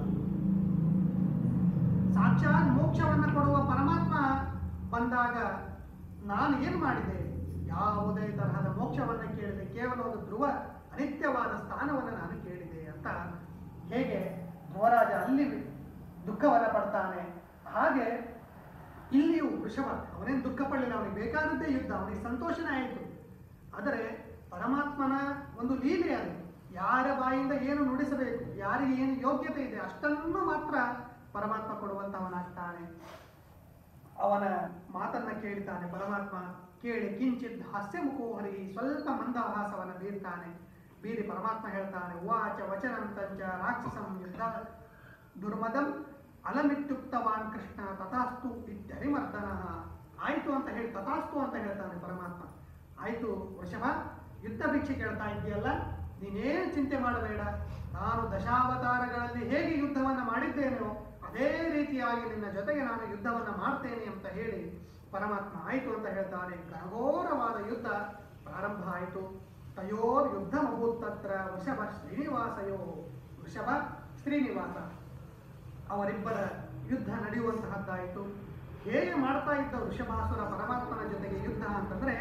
ಸಾಕ್ಷಾತ್ ಮೋಕ್ಷವನ್ನು ಕೊಡುವ ಪರಮಾತ್ಮ ಬಂದಾಗ ನಾನು ಏನು ಮಾಡಿದೆ ಯಾವುದೇ ತರಹದ ಮೋಕ್ಷವನ್ನು ಕೇಳಿದೆ ಕೇವಲ ಒಂದು ಧ್ರುವ ಅನಿತ್ಯವಾದ ಸ್ಥಾನವನ್ನು ನಾನು ಕೇಳಿದೆ ಅಂತ ಹೇಗೆ ಧ್ರುವರಾಜ ಅಲ್ಲಿ ದುಃಖವನ್ನು ಪಡ್ತಾನೆ ಹಾಗೆ ಇಲ್ಲಿಯೂ ವೃಷಭ ಅವನೇನು ದುಃಖ ಪಡಲಿಲ್ಲ ಅವನಿಗೆ ಬೇಕಾದದ್ದೇ ಯುದ್ಧ ಅವನಿಗೆ ಸಂತೋಷನೇ ಆಯಿತು ಆದರೆ ಪರಮಾತ್ಮನ ಒಂದು ಲೀಲೆ ಅದು ಯಾರ ಬಾಯಿಂದ ಏನು ನುಡಿಸಬೇಕು ಯಾರಿಗೆ ಏನು ಯೋಗ್ಯತೆ ಇದೆ ಅಷ್ಟನ್ನು ಮಾತ್ರ ಪರಮಾತ್ಮ ಕೊಡುವಂತವನಾಗ್ತಾನೆ ಅವನ ಮಾತನ್ನ ಕೇಳಿತಾನೆ ಪರಮಾತ್ಮ ಕೇಳಿ ಕಿಂಚಿತ್ ಹಾಸ್ಯ ಮುಖೋಹರಿ ಸ್ವಲ್ಪ ಮಂದಹಾಸವನ್ನು ಬೀರ್ತಾನೆ ಬೀರಿ ಪರಮಾತ್ಮ ಹೇಳ್ತಾನೆ ಉವಾಚ ವಚನಂ ತಂಚ ರಾಕ್ಷಸಂ ಯುದ್ಧ ದುರ್ಮದಂ ಅಲಮಿತ್ಯುಕ್ತವಾನ್ ಕೃಷ್ಣ ತಥಾಸ್ತು ಇತ್ಯರಿಮರ್ದನ ಆಯ್ತು ಅಂತ ಹೇಳಿ ತಥಾಸ್ತು ಅಂತ ಹೇಳ್ತಾನೆ ಪರಮಾತ್ಮ ಆಯ್ತು ವೃಷಭ ಯುದ್ಧ ಭಿಕ್ಷೆ ಕೇಳ್ತಾ ಇದೆಯಲ್ಲ ನೀನೇನು ಚಿಂತೆ ಮಾಡಬೇಡ ನಾನು ದಶಾವತಾರಗಳಲ್ಲಿ ಹೇಗೆ ಯುದ್ಧವನ್ನು ಮಾಡಿದ್ದೇನೋ ಅದೇ ರೀತಿಯಾಗಿ ನಿನ್ನ ಜೊತೆಗೆ ನಾನು ಯುದ್ಧವನ್ನು ಮಾಡ್ತೇನೆ ಅಂತ ಹೇಳಿ ಪರಮಾತ್ಮ ಆಯಿತು ಅಂತ ಹೇಳ್ತಾನೆ ಘನಘೋರವಾದ ಯುದ್ಧ ಪ್ರಾರಂಭ ಆಯಿತು ತಯೋರ್ ಯುದ್ಧ ಮಹೂತ್ತತ್ರ ವೃಷಭ ಶ್ರೀನಿವಾಸಯೋ ವೃಷಭ ಶ್ರೀನಿವಾಸ ಅವರಿಬ್ಬರ ಯುದ್ಧ ನಡೆಯುವಂತಹದ್ದಾಯಿತು ಹೇಗೆ ಮಾಡ್ತಾ ಇದ್ದ ವೃಷಭಾಸುರ ಪರಮಾತ್ಮನ ಜೊತೆಗೆ ಯುದ್ಧ ಅಂತಂದ್ರೆ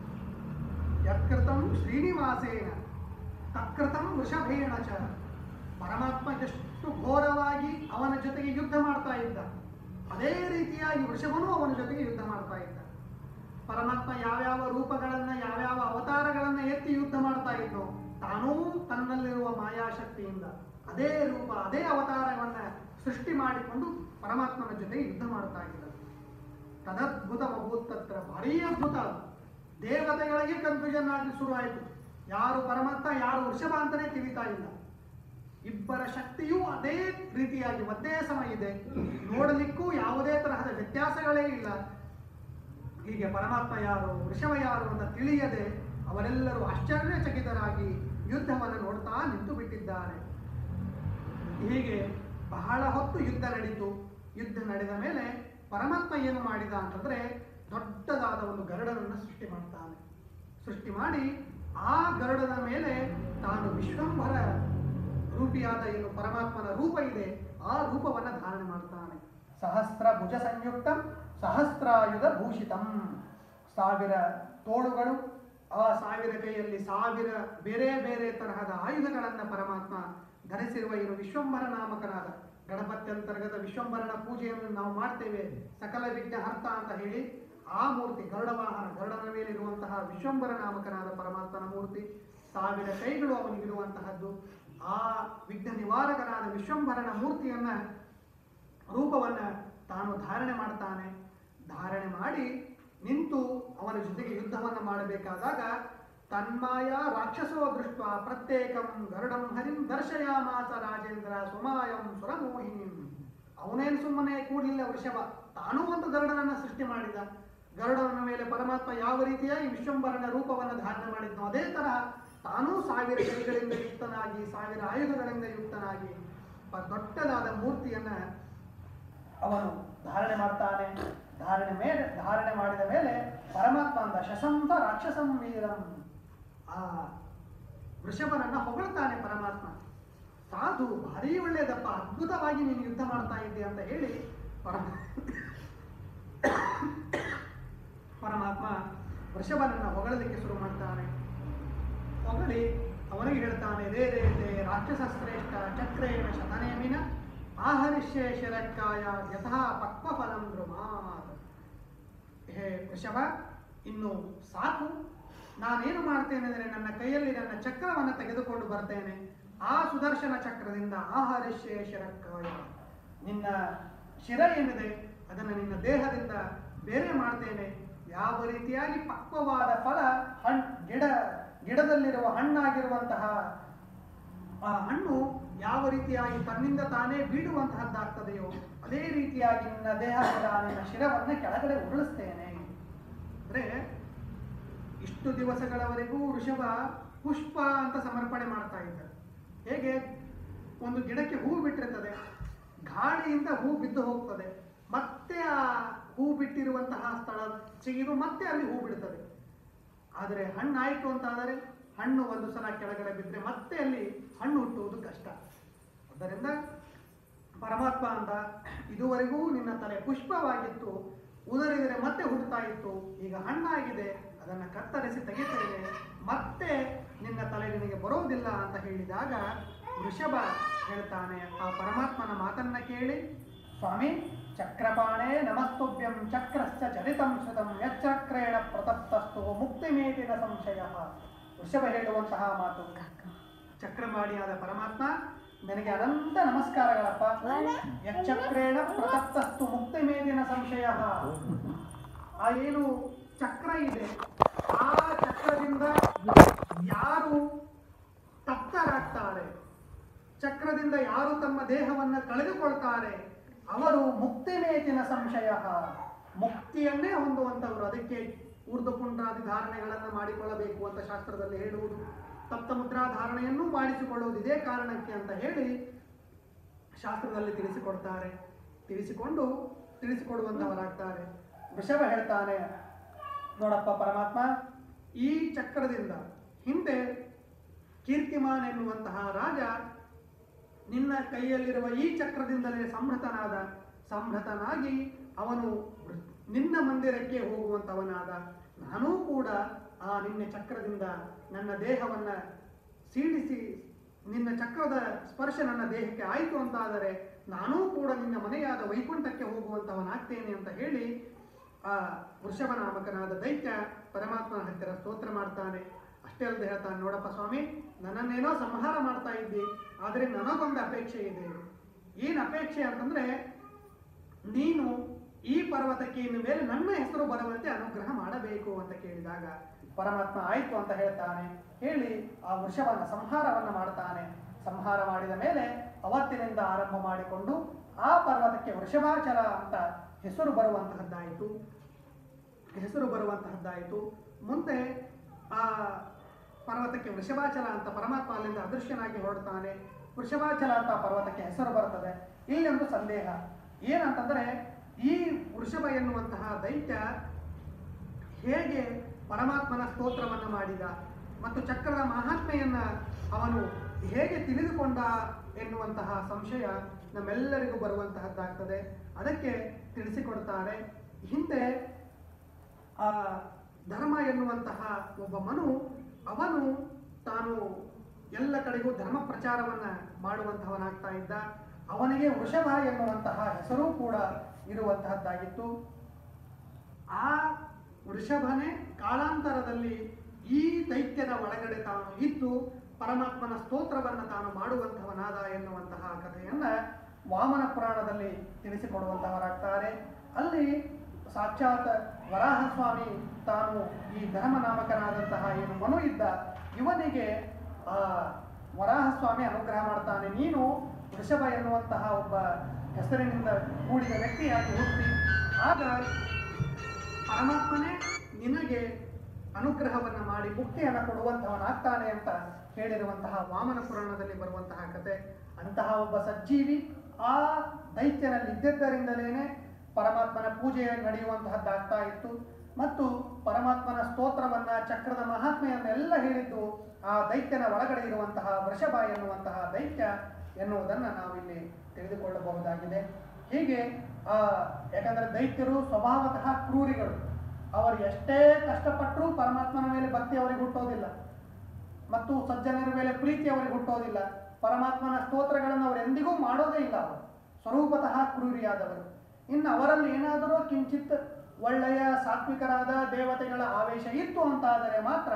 ಯತ್ಕೃತಂ ಶ್ರೀನಿವಾಸೇನ ತತ್ಕೃತಂ ವೃಷಭೇಣ ಚ ಪರಮಾತ್ಮ ಎಷ್ಟು ಘೋರವಾಗಿ ಅವನ ಜೊತೆಗೆ ಯುದ್ಧ ಮಾಡ್ತಾ ಇದ್ದ ಅದೇ ರೀತಿಯಾಗಿ ವೃಷಭನು ಅವನ ಜೊತೆಗೆ ಯುದ್ಧ ಮಾಡ್ತಾ ಇದ್ದ ಪರಮಾತ್ಮ ಯಾವ್ಯಾವ ರೂಪಗಳನ್ನ ಯಾವ್ಯಾವ ಅವತಾರಗಳನ್ನ ಎತ್ತಿ ಯುದ್ಧ ಮಾಡ್ತಾ ಇದ್ನೋ ತಾನೂ ತನ್ನಲ್ಲಿರುವ ಮಾಯಾಶಕ್ತಿಯಿಂದ ಅದೇ ರೂಪ ಅದೇ ಅವತಾರವನ್ನ ಸೃಷ್ಟಿ ಮಾಡಿಕೊಂಡು ಪರಮಾತ್ಮನ ಜೊತೆಗೆ ಯುದ್ಧ ಮಾಡ್ತಾ ಇದ್ದ ತದದ್ಭುತ ಮಭೂತ್ತತ್ರ ಭಾರೀ ಅದ್ಭುತ ಅದು ದೇವತೆಗಳಿಗೆ ಕನ್ಫ್ಯೂಷನ್ ಆಗಿ ಶುರುವಾಯಿತು ಯಾರು ಪರಮಾತ್ಮ ಯಾರು ವೃಷಭ ಅಂತಾನೆ ತಿಳಿತಾ ಇಲ್ಲ ಇಬ್ಬರ ಶಕ್ತಿಯೂ ಅದೇ ರೀತಿಯಾಗಿ ಒಂದೇ ಸಮ ಇದೆ ನೋಡಲಿಕ್ಕೂ ಯಾವುದೇ ತರಹದ ವ್ಯತ್ಯಾಸಗಳೇ ಇಲ್ಲ ಹೀಗೆ ಪರಮಾತ್ಮ ಯಾರು ವೃಷಭ ಯಾರು ಅಂತ ತಿಳಿಯದೆ ಅವರೆಲ್ಲರೂ ಆಶ್ಚರ್ಯಚಕಿತರಾಗಿ ಯುದ್ಧವನ್ನು ನೋಡ್ತಾ ನಿಂತು ಬಿಟ್ಟಿದ್ದಾರೆ ಹೀಗೆ ಬಹಳ ಹೊತ್ತು ಯುದ್ಧ ನಡೀತು ಯುದ್ಧ ನಡೆದ ಮೇಲೆ ಪರಮಾತ್ಮ ಏನು ಮಾಡಿದ ಅಂತಂದ್ರೆ ದೊಡ್ಡದಾದ ಒಂದು ಗರುಡನನ್ನು ಸೃಷ್ಟಿ ಮಾಡ್ತಾನೆ ಸೃಷ್ಟಿ ಮಾಡಿ ಆ ಗರುಡನ ಮೇಲೆ ತಾನು ವಿಶ್ವಂಭರ ರೂಪಿಯಾದ ಏನು ಪರಮಾತ್ಮನ ರೂಪ ಇದೆ ಆ ರೂಪವನ್ನ ಧಾರಣೆ ಮಾಡ್ತಾನೆ ಸಹಸ್ರ ಭುಜ ಸಂಯುಕ್ತಂ ಸಹಸ್ರಾಯುಧ ಭೂಷಿತಂ ಸಾವಿರ ತೋಳುಗಳು ಆ ಸಾವಿರ ಕೈಯಲ್ಲಿ ಸಾವಿರ ಬೇರೆ ಬೇರೆ ತರಹದ ಆಯುಧಗಳನ್ನ ಪರಮಾತ್ಮ ಧರಿಸಿರುವ ಏನು ವಿಶ್ವಂಭರ ನಾಮಕನಾದ ಗಣಪತಿ ಅಂತರ್ಗತ ವಿಶ್ವಂಭರನ ಪೂಜೆಯನ್ನು ನಾವು ಮಾಡ್ತೇವೆ ಸಕಲ ವಿಘ್ನ ಹರ್ತ ಅಂತ ಹೇಳಿ ಆ ಮೂರ್ತಿ ಗರುಡ ವಾಹನ ಗರುಡನ ಮೇಲಿರುವಂತಹ ವಿಶ್ವಂಭರ ನಾಮಕನಾದ ಪರಮಾತ್ಮನ ಮೂರ್ತಿ ಸಾವಿರ ಕೈಗಳು ಅವನಿಗಿರುವಂತಹದ್ದು ಆ ವಿಘ್ನ ನಿವಾರಕನಾದ ವಿಶ್ವಂಭರನ ಮೂರ್ತಿಯನ್ನ ರೂಪವನ್ನ ತಾನು ಧಾರಣೆ ಮಾಡ್ತಾನೆ ಧಾರಣೆ ಮಾಡಿ ನಿಂತು ಅವನ ಜೊತೆಗೆ ಯುದ್ಧವನ್ನು ಮಾಡಬೇಕಾದಾಗ ತನ್ಮಾಯ ರಾಕ್ಷಸೋ ದೃಷ್ಟ ಪ್ರತ್ಯೇಕಂ ಗರುಡಂ ಹರಿಂ ದರ್ಶಯಾಮಾಸ ರಾಜೇಂದ್ರ ಸುಮಾಯಂ ಸುರಮೋಹಿನಿಂ ಅವನೇನು ಸುಮ್ಮನೆ ಕೂಡಲಿಲ್ಲ ವೃಷಭ ತಾನೂ ಒಂದು ಗರುಡನನ್ನ ಸೃಷ್ಟಿ ಮಾಡಿದ ಗರುಡನ ಮೇಲೆ ಪರಮಾತ್ಮ ಯಾವ ರೀತಿಯಾಗಿ ವಿಶ್ವಂಬರನ ರೂಪವನ್ನು ಧಾರಣೆ ಮಾಡಿದ್ನೋ ಅದೇ ತರಹ ತಾನೂ ಸಾವಿರ ಕೈಗಳಿಂದ ಯುಕ್ತನಾಗಿ ಸಾವಿರ ಆಯುಧಗಳಿಂದ ಯುಕ್ತನಾಗಿ ಪ- ದೊಡ್ಡದಾದ ಮೂರ್ತಿಯನ್ನ ಅವನು ಧಾರಣೆ ಮಾಡ್ತಾನೆ ಧಾರಣೆ ಮೇಲೆ ಧಾರಣೆ ಮಾಡಿದ ಮೇಲೆ ಪರಮಾತ್ಮ ಅಂದ ಶಶಂತ ರಾಕ್ಷಸಂ ವೀರಂ ಆ ವೃಷಭನನ್ನ ಹೊಗಳ್ತಾನೆ ಪರಮಾತ್ಮ ಸಾಧು ಭಾರಿ ಒಳ್ಳೇದಪ್ಪ ಅದ್ಭುತವಾಗಿ ನೀನು ಯುದ್ಧ ಮಾಡ್ತಾ ಇದ್ದೆ ಅಂತ ಹೇಳಿ ಪರಮ ಪರಮಾತ್ಮ ವೃಷಭನನ್ನ ಹೊಗಳಲಿಕ್ಕೆ ಶುರು ಮಾಡ್ತಾನೆ ಹೊಗಳಿ ಅವನಿಗೆ ಹೇಳ್ತಾನೆ ರೇ ರೇ ರೇ ರಾಕ್ಷಸ ಶ್ರೇಷ್ಠ ಚಕ್ರೇಣ ಶತನೇಮಿನ ಆಹರಿಷ್ಯೇ ಶಿರಕ್ಕಾಯ ಯಥಾ ಪಕ್ವಫಲಂ ಧ್ರುಮಾತ್ ಹೇ ವೃಷಭ ಇನ್ನು ಸಾಕು ನಾನೇನು ಮಾಡ್ತೇನೆ ಅಂದರೆ ನನ್ನ ಕೈಯಲ್ಲಿ ನನ್ನ ಚಕ್ರವನ್ನು ತೆಗೆದುಕೊಂಡು ಬರ್ತೇನೆ ಆ ಸುದರ್ಶನ ಚಕ್ರದಿಂದ ಆಹರಿಷ್ಯೇ ಶಿರಕ್ಕಾಯ ನಿನ್ನ ಶಿರ ಏನಿದೆ ಅದನ್ನು ನಿನ್ನ ದೇಹದಿಂದ ಬೇರೆ ಮಾಡ್ತೇನೆ ಯಾವ ರೀತಿಯಾಗಿ ಪಕ್ವವಾದ ಫಲ ಹಣ್ ಗಿಡ ಗಿಡದಲ್ಲಿರುವ ಹಣ್ಣಾಗಿರುವಂತಹ ಆ ಹಣ್ಣು ಯಾವ ರೀತಿಯಾಗಿ ತನ್ನಿಂದ ತಾನೇ ಬೀಡುವಂತಹದ್ದಾಗ್ತದೆಯೋ ಅದೇ ರೀತಿಯಾಗಿ ನಿನ್ನ ದೇಹದ ನಿನ್ನ ಶಿರವನ್ನು ಕೆಳಗಡೆ ಉರುಳಿಸ್ತೇನೆ ಅಂದ್ರೆ ಇಷ್ಟು ದಿವಸಗಳವರೆಗೂ ವೃಷಭ ಪುಷ್ಪ ಅಂತ ಸಮರ್ಪಣೆ ಮಾಡ್ತಾ ಇದ್ದ ಹೇಗೆ ಒಂದು ಗಿಡಕ್ಕೆ ಹೂ ಬಿಟ್ಟಿರ್ತದೆ ಗಾಳಿಯಿಂದ ಹೂ ಬಿದ್ದು ಹೋಗ್ತದೆ ಮತ್ತೆ ಆ ಹೂ ಬಿಟ್ಟಿರುವಂತಹ ಸ್ಥಳ ಚಿಗಿದು ಮತ್ತೆ ಅಲ್ಲಿ ಹೂ ಬಿಡ್ತದೆ ಆದರೆ ಹಣ್ಣಾಯಿತು ಅಂತಾದರೆ ಹಣ್ಣು ಒಂದು ಸಲ ಕೆಳಗಡೆ ಬಿದ್ದರೆ ಮತ್ತೆ ಅಲ್ಲಿ ಹಣ್ಣು ಹುಟ್ಟುವುದು ಕಷ್ಟ ಆದ್ದರಿಂದ ಪರಮಾತ್ಮ ಅಂತ ಇದುವರೆಗೂ ನಿನ್ನ ತಲೆ ಪುಷ್ಪವಾಗಿತ್ತು ಉದರಿದರೆ ಮತ್ತೆ ಹುಟ್ಟುತ್ತಾ ಇತ್ತು ಈಗ ಹಣ್ಣಾಗಿದೆ ಅದನ್ನು ಕತ್ತರಿಸಿ ತೆಗಿತೇನೆ ಮತ್ತೆ ನಿನ್ನ ತಲೆ ನಿನಗೆ ಬರೋದಿಲ್ಲ ಅಂತ ಹೇಳಿದಾಗ ವೃಷಭ ಹೇಳ್ತಾನೆ ಆ ಪರಮಾತ್ಮನ ಮಾತನ್ನ ಕೇಳಿ ಸ್ವಾಮಿ ಚಕ್ರಪಾಣೆ ನಮಸ್ತುಭ್ಯಂ ಚಕ್ರಶ್ಚ ಚರಿತಂ ಶ್ರುತಂ ಯಚ್ಚಕ್ರೇಣ ಪ್ರತಪ್ತಸ್ತು ಮುಕ್ತಿಮೇತಿನ ಸಂಶಯ ವೃಷಭ ಹೇಳುವಂತಹ ಮಾತು ಚಕ್ರಪಾಣಿಯಾದ ಪರಮಾತ್ಮ ನನಗೆ ಅನಂತ ನಮಸ್ಕಾರಗಳಪ್ಪ ಯಚ್ಚಕ್ರೇಣ ಪ್ರತಪ್ತಸ್ತು ಮುಕ್ತಿಮೇದಿನ ಸಂಶಯ ಆ ಏನು ಚಕ್ರ ಇದೆ ಆ ಚಕ್ರದಿಂದ ಯಾರು ತಪ್ತರಾಗ್ತಾರೆ ಚಕ್ರದಿಂದ ಯಾರು ತಮ್ಮ ದೇಹವನ್ನ ಕಳೆದುಕೊಳ್ತಾರೆ ಅವರು ಮುಕ್ತಿ ಮೇತಿನ ಸಂಶಯ ಮುಕ್ತಿಯನ್ನೇ ಹೊಂದುವಂತವರು ಅದಕ್ಕೆ ಊರ್ಧ್ವಪುಂಡ್ರಾದಿ ಧಾರಣೆಗಳನ್ನು ಮಾಡಿಕೊಳ್ಳಬೇಕು ಅಂತ ಶಾಸ್ತ್ರದಲ್ಲಿ ಹೇಳುವುದು ತಪ್ತ ಮುದ್ರಾಧಾರಣೆಯನ್ನು ಮಾಡಿಸಿಕೊಳ್ಳುವುದು ಇದೇ ಕಾರಣಕ್ಕೆ ಅಂತ ಹೇಳಿ ಶಾಸ್ತ್ರದಲ್ಲಿ ತಿಳಿಸಿಕೊಡ್ತಾರೆ ತಿಳಿಸಿಕೊಂಡು ತಿಳಿಸಿಕೊಡುವಂತವರಾಗ್ತಾರೆ ವೃಷಭ ಹೇಳ್ತಾನೆ ನೋಡಪ್ಪ ಪರಮಾತ್ಮ ಈ ಚಕ್ರದಿಂದ ಹಿಂದೆ ಕೀರ್ತಿಮಾನ್ ಎನ್ನುವಂತಹ ರಾಜ ನಿನ್ನ ಕೈಯಲ್ಲಿರುವ ಈ ಚಕ್ರದಿಂದಲೇ ಸಂಹೃತನಾದ ಸಂಹೃತನಾಗಿ ಅವನು ನಿನ್ನ ಮಂದಿರಕ್ಕೆ ಹೋಗುವಂತವನಾದ ನಾನೂ ಕೂಡ ಆ ನಿನ್ನ ಚಕ್ರದಿಂದ ನನ್ನ ದೇಹವನ್ನ ಸೀಳಿಸಿ ನಿನ್ನ ಚಕ್ರದ ಸ್ಪರ್ಶ ನನ್ನ ದೇಹಕ್ಕೆ ಆಯಿತು ಅಂತಾದರೆ ನಾನೂ ಕೂಡ ನಿನ್ನ ಮನೆಯಾದ ವೈಕುಂಠಕ್ಕೆ ಹೋಗುವಂತವನಾಗ್ತೇನೆ ಅಂತ ಹೇಳಿ ಆ ವೃಷಭ ನಾಮಕನಾದ ದೈತ್ಯ ಪರಮಾತ್ಮನ ಹತ್ತಿರ ಸ್ತೋತ್ರ ಮಾಡ್ತಾನೆ ಅಷ್ಟೇ ಅಲ್ಲದೆ ಹೇಳ್ತಾನೆ ನೋಡಪ್ಪ ಸ್ವಾಮಿ ನನ್ನನ್ನೇನೋ ಸಂಹಾರ ಮಾಡ್ತಾ ಇದ್ದಿ ಆದರೆ ನನಗೊಂದು ಅಪೇಕ್ಷೆ ಇದೆ ಏನು ಅಪೇಕ್ಷೆ ಅಂತಂದ್ರೆ ನೀನು ಈ ಪರ್ವತಕ್ಕೆ ಇನ್ನು ಮೇಲೆ ನನ್ನ ಹೆಸರು ಬರುವಂತೆ ಅನುಗ್ರಹ ಮಾಡಬೇಕು ಅಂತ ಕೇಳಿದಾಗ ಪರಮಾತ್ಮ ಆಯ್ತು ಅಂತ ಹೇಳ್ತಾನೆ ಹೇಳಿ ಆ ವೃಷಭನ ಸಂಹಾರವನ್ನು ಮಾಡ್ತಾನೆ ಸಂಹಾರ ಮಾಡಿದ ಮೇಲೆ ಅವತ್ತಿನಿಂದ ಆರಂಭ ಮಾಡಿಕೊಂಡು ಆ ಪರ್ವತಕ್ಕೆ ವೃಷಭಾಚಲ ಅಂತ ಹೆಸರು ಬರುವಂತಹದ್ದಾಯಿತು ಹೆಸರು ಬರುವಂತಹದ್ದಾಯಿತು ಮುಂದೆ ಆ ಪರ್ವತಕ್ಕೆ ವೃಷಭಾಚಲ ಅಂತ ಪರಮಾತ್ಮ ಅಲ್ಲಿಂದ ಅದೃಶ್ಯನಾಗಿ ಹೊರಡ್ತಾನೆ ವೃಷಭಾಚಲ ಅಂತ ಪರ್ವತಕ್ಕೆ ಹೆಸರು ಬರ್ತದೆ ಇಲ್ಲಿ ಒಂದು ಸಂದೇಹ ಏನಂತಂದ್ರೆ ಈ ವೃಷಭ ಎನ್ನುವಂತಹ ದೈತ್ಯ ಹೇಗೆ ಪರಮಾತ್ಮನ ಸ್ತೋತ್ರವನ್ನ ಮಾಡಿದ ಮತ್ತು ಚಕ್ರದ ಮಹಾತ್ಮೆಯನ್ನ ಅವನು ಹೇಗೆ ತಿಳಿದುಕೊಂಡ ಎನ್ನುವಂತಹ ಸಂಶಯ ನಮ್ಮೆಲ್ಲರಿಗೂ ಬರುವಂತಹದ್ದಾಗ್ತದೆ ಅದಕ್ಕೆ ತಿಳಿಸಿಕೊಡ್ತಾರೆ ಹಿಂದೆ ಆ ಧರ್ಮ ಎನ್ನುವಂತಹ ಒಬ್ಬ ಮನು ಅವನು ತಾನು ಎಲ್ಲ ಕಡೆಗೂ ಧರ್ಮ ಪ್ರಚಾರವನ್ನ ಮಾಡುವಂತಹವನಾಗ್ತಾ ಇದ್ದ ಅವನಿಗೆ ವೃಷಭ ಎನ್ನುವಂತಹ ಹೆಸರು ಕೂಡ ಇರುವಂತಹದ್ದಾಗಿತ್ತು ಆ ವೃಷಭನೇ ಕಾಲಾಂತರದಲ್ಲಿ ಈ ದೈತ್ಯದ ಒಳಗಡೆ ತಾನು ಇದ್ದು ಪರಮಾತ್ಮನ ಸ್ತೋತ್ರವನ್ನು ತಾನು ಮಾಡುವಂತಹವನಾದ ಎನ್ನುವಂತಹ ಕಥೆಯನ್ನ ವಾಮನ ಪುರಾಣದಲ್ಲಿ ತಿಳಿಸಿಕೊಡುವಂತಹವರಾಗ್ತಾರೆ ಅಲ್ಲಿ ಸಾಕ್ಷಾತ್ ವರಾಹ ಸ್ವಾಮಿ ತಾನು ಈ ಧರ್ಮನಾಮಕನಾದಂತಹ ಏನು ಮನು ಇದ್ದ ಇವನಿಗೆ ಆ ವರಾಹ ಸ್ವಾಮಿ ಅನುಗ್ರಹ ಮಾಡ್ತಾನೆ ನೀನು ವೃಷಭ ಎನ್ನುವಂತಹ ಒಬ್ಬ ಹೆಸರಿನಿಂದ ಕೂಡಿದ ವ್ಯಕ್ತಿಯಾಗಿ ಹುಟ್ಟಿ ಆಗ ಪರಮಾತ್ಮನೇ ನಿನಗೆ ಅನುಗ್ರಹವನ್ನ ಮಾಡಿ ಮುಕ್ತಿಯನ್ನು ಕೊಡುವಂತವನಾಗ್ತಾನೆ ಅಂತ ಹೇಳಿರುವಂತಹ ವಾಮನ ಪುರಾಣದಲ್ಲಿ ಬರುವಂತಹ ಕತೆ ಅಂತಹ ಒಬ್ಬ ಸಜ್ಜೀವಿ ಆ ದೈತ್ಯನಲ್ಲಿ ಇದ್ದಿದ್ದರಿಂದಲೇನೆ ಪರಮಾತ್ಮನ ಪೂಜೆ ನಡೆಯುವಂತಹದ್ದಾಗ್ತಾ ಇತ್ತು ಮತ್ತು ಪರಮಾತ್ಮನ ಸ್ತೋತ್ರವನ್ನ ಚಕ್ರದ ಮಹಾತ್ಮೆಯನ್ನೆಲ್ಲ ಹೇಳಿದ್ದು ಆ ದೈತ್ಯನ ಒಳಗಡೆ ಇರುವಂತಹ ವೃಷಭ ಎನ್ನುವಂತಹ ದೈತ್ಯ ಎನ್ನುವುದನ್ನ ನಾವಿಲ್ಲಿ ತಿಳಿದುಕೊಳ್ಳಬಹುದಾಗಿದೆ ಹೀಗೆ ಆ ಯಾಕಂದ್ರೆ ದೈತ್ಯರು ಸ್ವಭಾವತಃ ಕ್ರೂರಿಗಳು ಅವರು ಎಷ್ಟೇ ಕಷ್ಟಪಟ್ಟರೂ ಪರಮಾತ್ಮನ ಮೇಲೆ ಭಕ್ತಿ ಅವರಿಗೆ ಹುಟ್ಟೋದಿಲ್ಲ ಮತ್ತು ಸಜ್ಜನರ ಮೇಲೆ ಪ್ರೀತಿ ಅವರಿಗೆ ಹುಟ್ಟೋದಿಲ್ಲ ಪರಮಾತ್ಮನ ಸ್ತೋತ್ರಗಳನ್ನು ಅವರು ಎಂದಿಗೂ ಮಾಡೋದೇ ಇಲ್ಲ ಅವರು ಸ್ವರೂಪತಃ ಕ್ರೂರಿಯಾದವರು ಇನ್ನು ಅವರಲ್ಲಿ ಏನಾದರೂ ಕಿಂಚಿತ್ ಒಳ್ಳೆಯ ಸಾತ್ವಿಕರಾದ ದೇವತೆಗಳ ಆವೇಶ ಇತ್ತು ಅಂತಾದರೆ ಮಾತ್ರ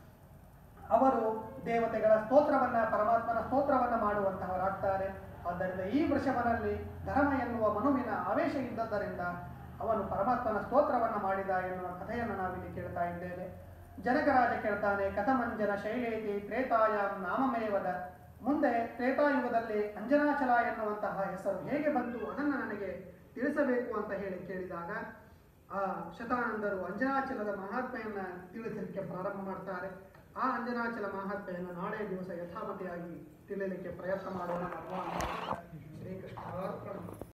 ಅವರು ದೇವತೆಗಳ ಸ್ತೋತ್ರವನ್ನ ಪರಮಾತ್ಮನ ಸ್ತೋತ್ರವನ್ನ ಮಾಡುವಂತಹವರಾಗ್ತಾರೆ ಆದ್ದರಿಂದ ಈ ವೃಷಭನಲ್ಲಿ ಧರ್ಮ ಎನ್ನುವ ಮನುವಿನ ಆವೇಶ ಇದ್ದದ್ದರಿಂದ ಅವನು ಪರಮಾತ್ಮನ ಸ್ತೋತ್ರವನ್ನ ಮಾಡಿದ ಎನ್ನುವ ಕಥೆಯನ್ನು ನಾವಿಲ್ಲಿ ಕೇಳ್ತಾ ಇದ್ದೇವೆ ಜನಕರಾಜ ಕೇಳ್ತಾನೆ ಕಥಮಂಜನ ಶೈಲೇತಿ ತ್ರೇತಾಯಾಮ್ ನಾಮಮೇವದ ಮುಂದೆ ತ್ರೇತಾಯುಗದಲ್ಲಿ ಅಂಜನಾಚಲ ಎನ್ನುವಂತಹ ಹೆಸರು ಹೇಗೆ ಬಂತು ಅದನ್ನು ನನಗೆ ತಿಳಿಸಬೇಕು ಅಂತ ಹೇಳಿ ಕೇಳಿದಾಗ ಆ ಶತಾನಂದರು ಅಂಜನಾಚಲದ ಮಹಾತ್ಮೆಯನ್ನ ತಿಳಿಸಲಿಕ್ಕೆ ಪ್ರಾರಂಭ ಮಾಡ್ತಾರೆ ಆ ಅಂಜನಾಚಲ ಮಹಾತ್ಮೆಯನ್ನು ನಾಳೆ ದಿವಸ ಯಥಾಮತಿಯಾಗಿ ತಿಳಿಯಲಿಕ್ಕೆ ಪ್ರಯತ್ನ ಮಾಡೋಣ ಭಗವಾನ್ ಶ್ರೀಕೃಷ್ಣ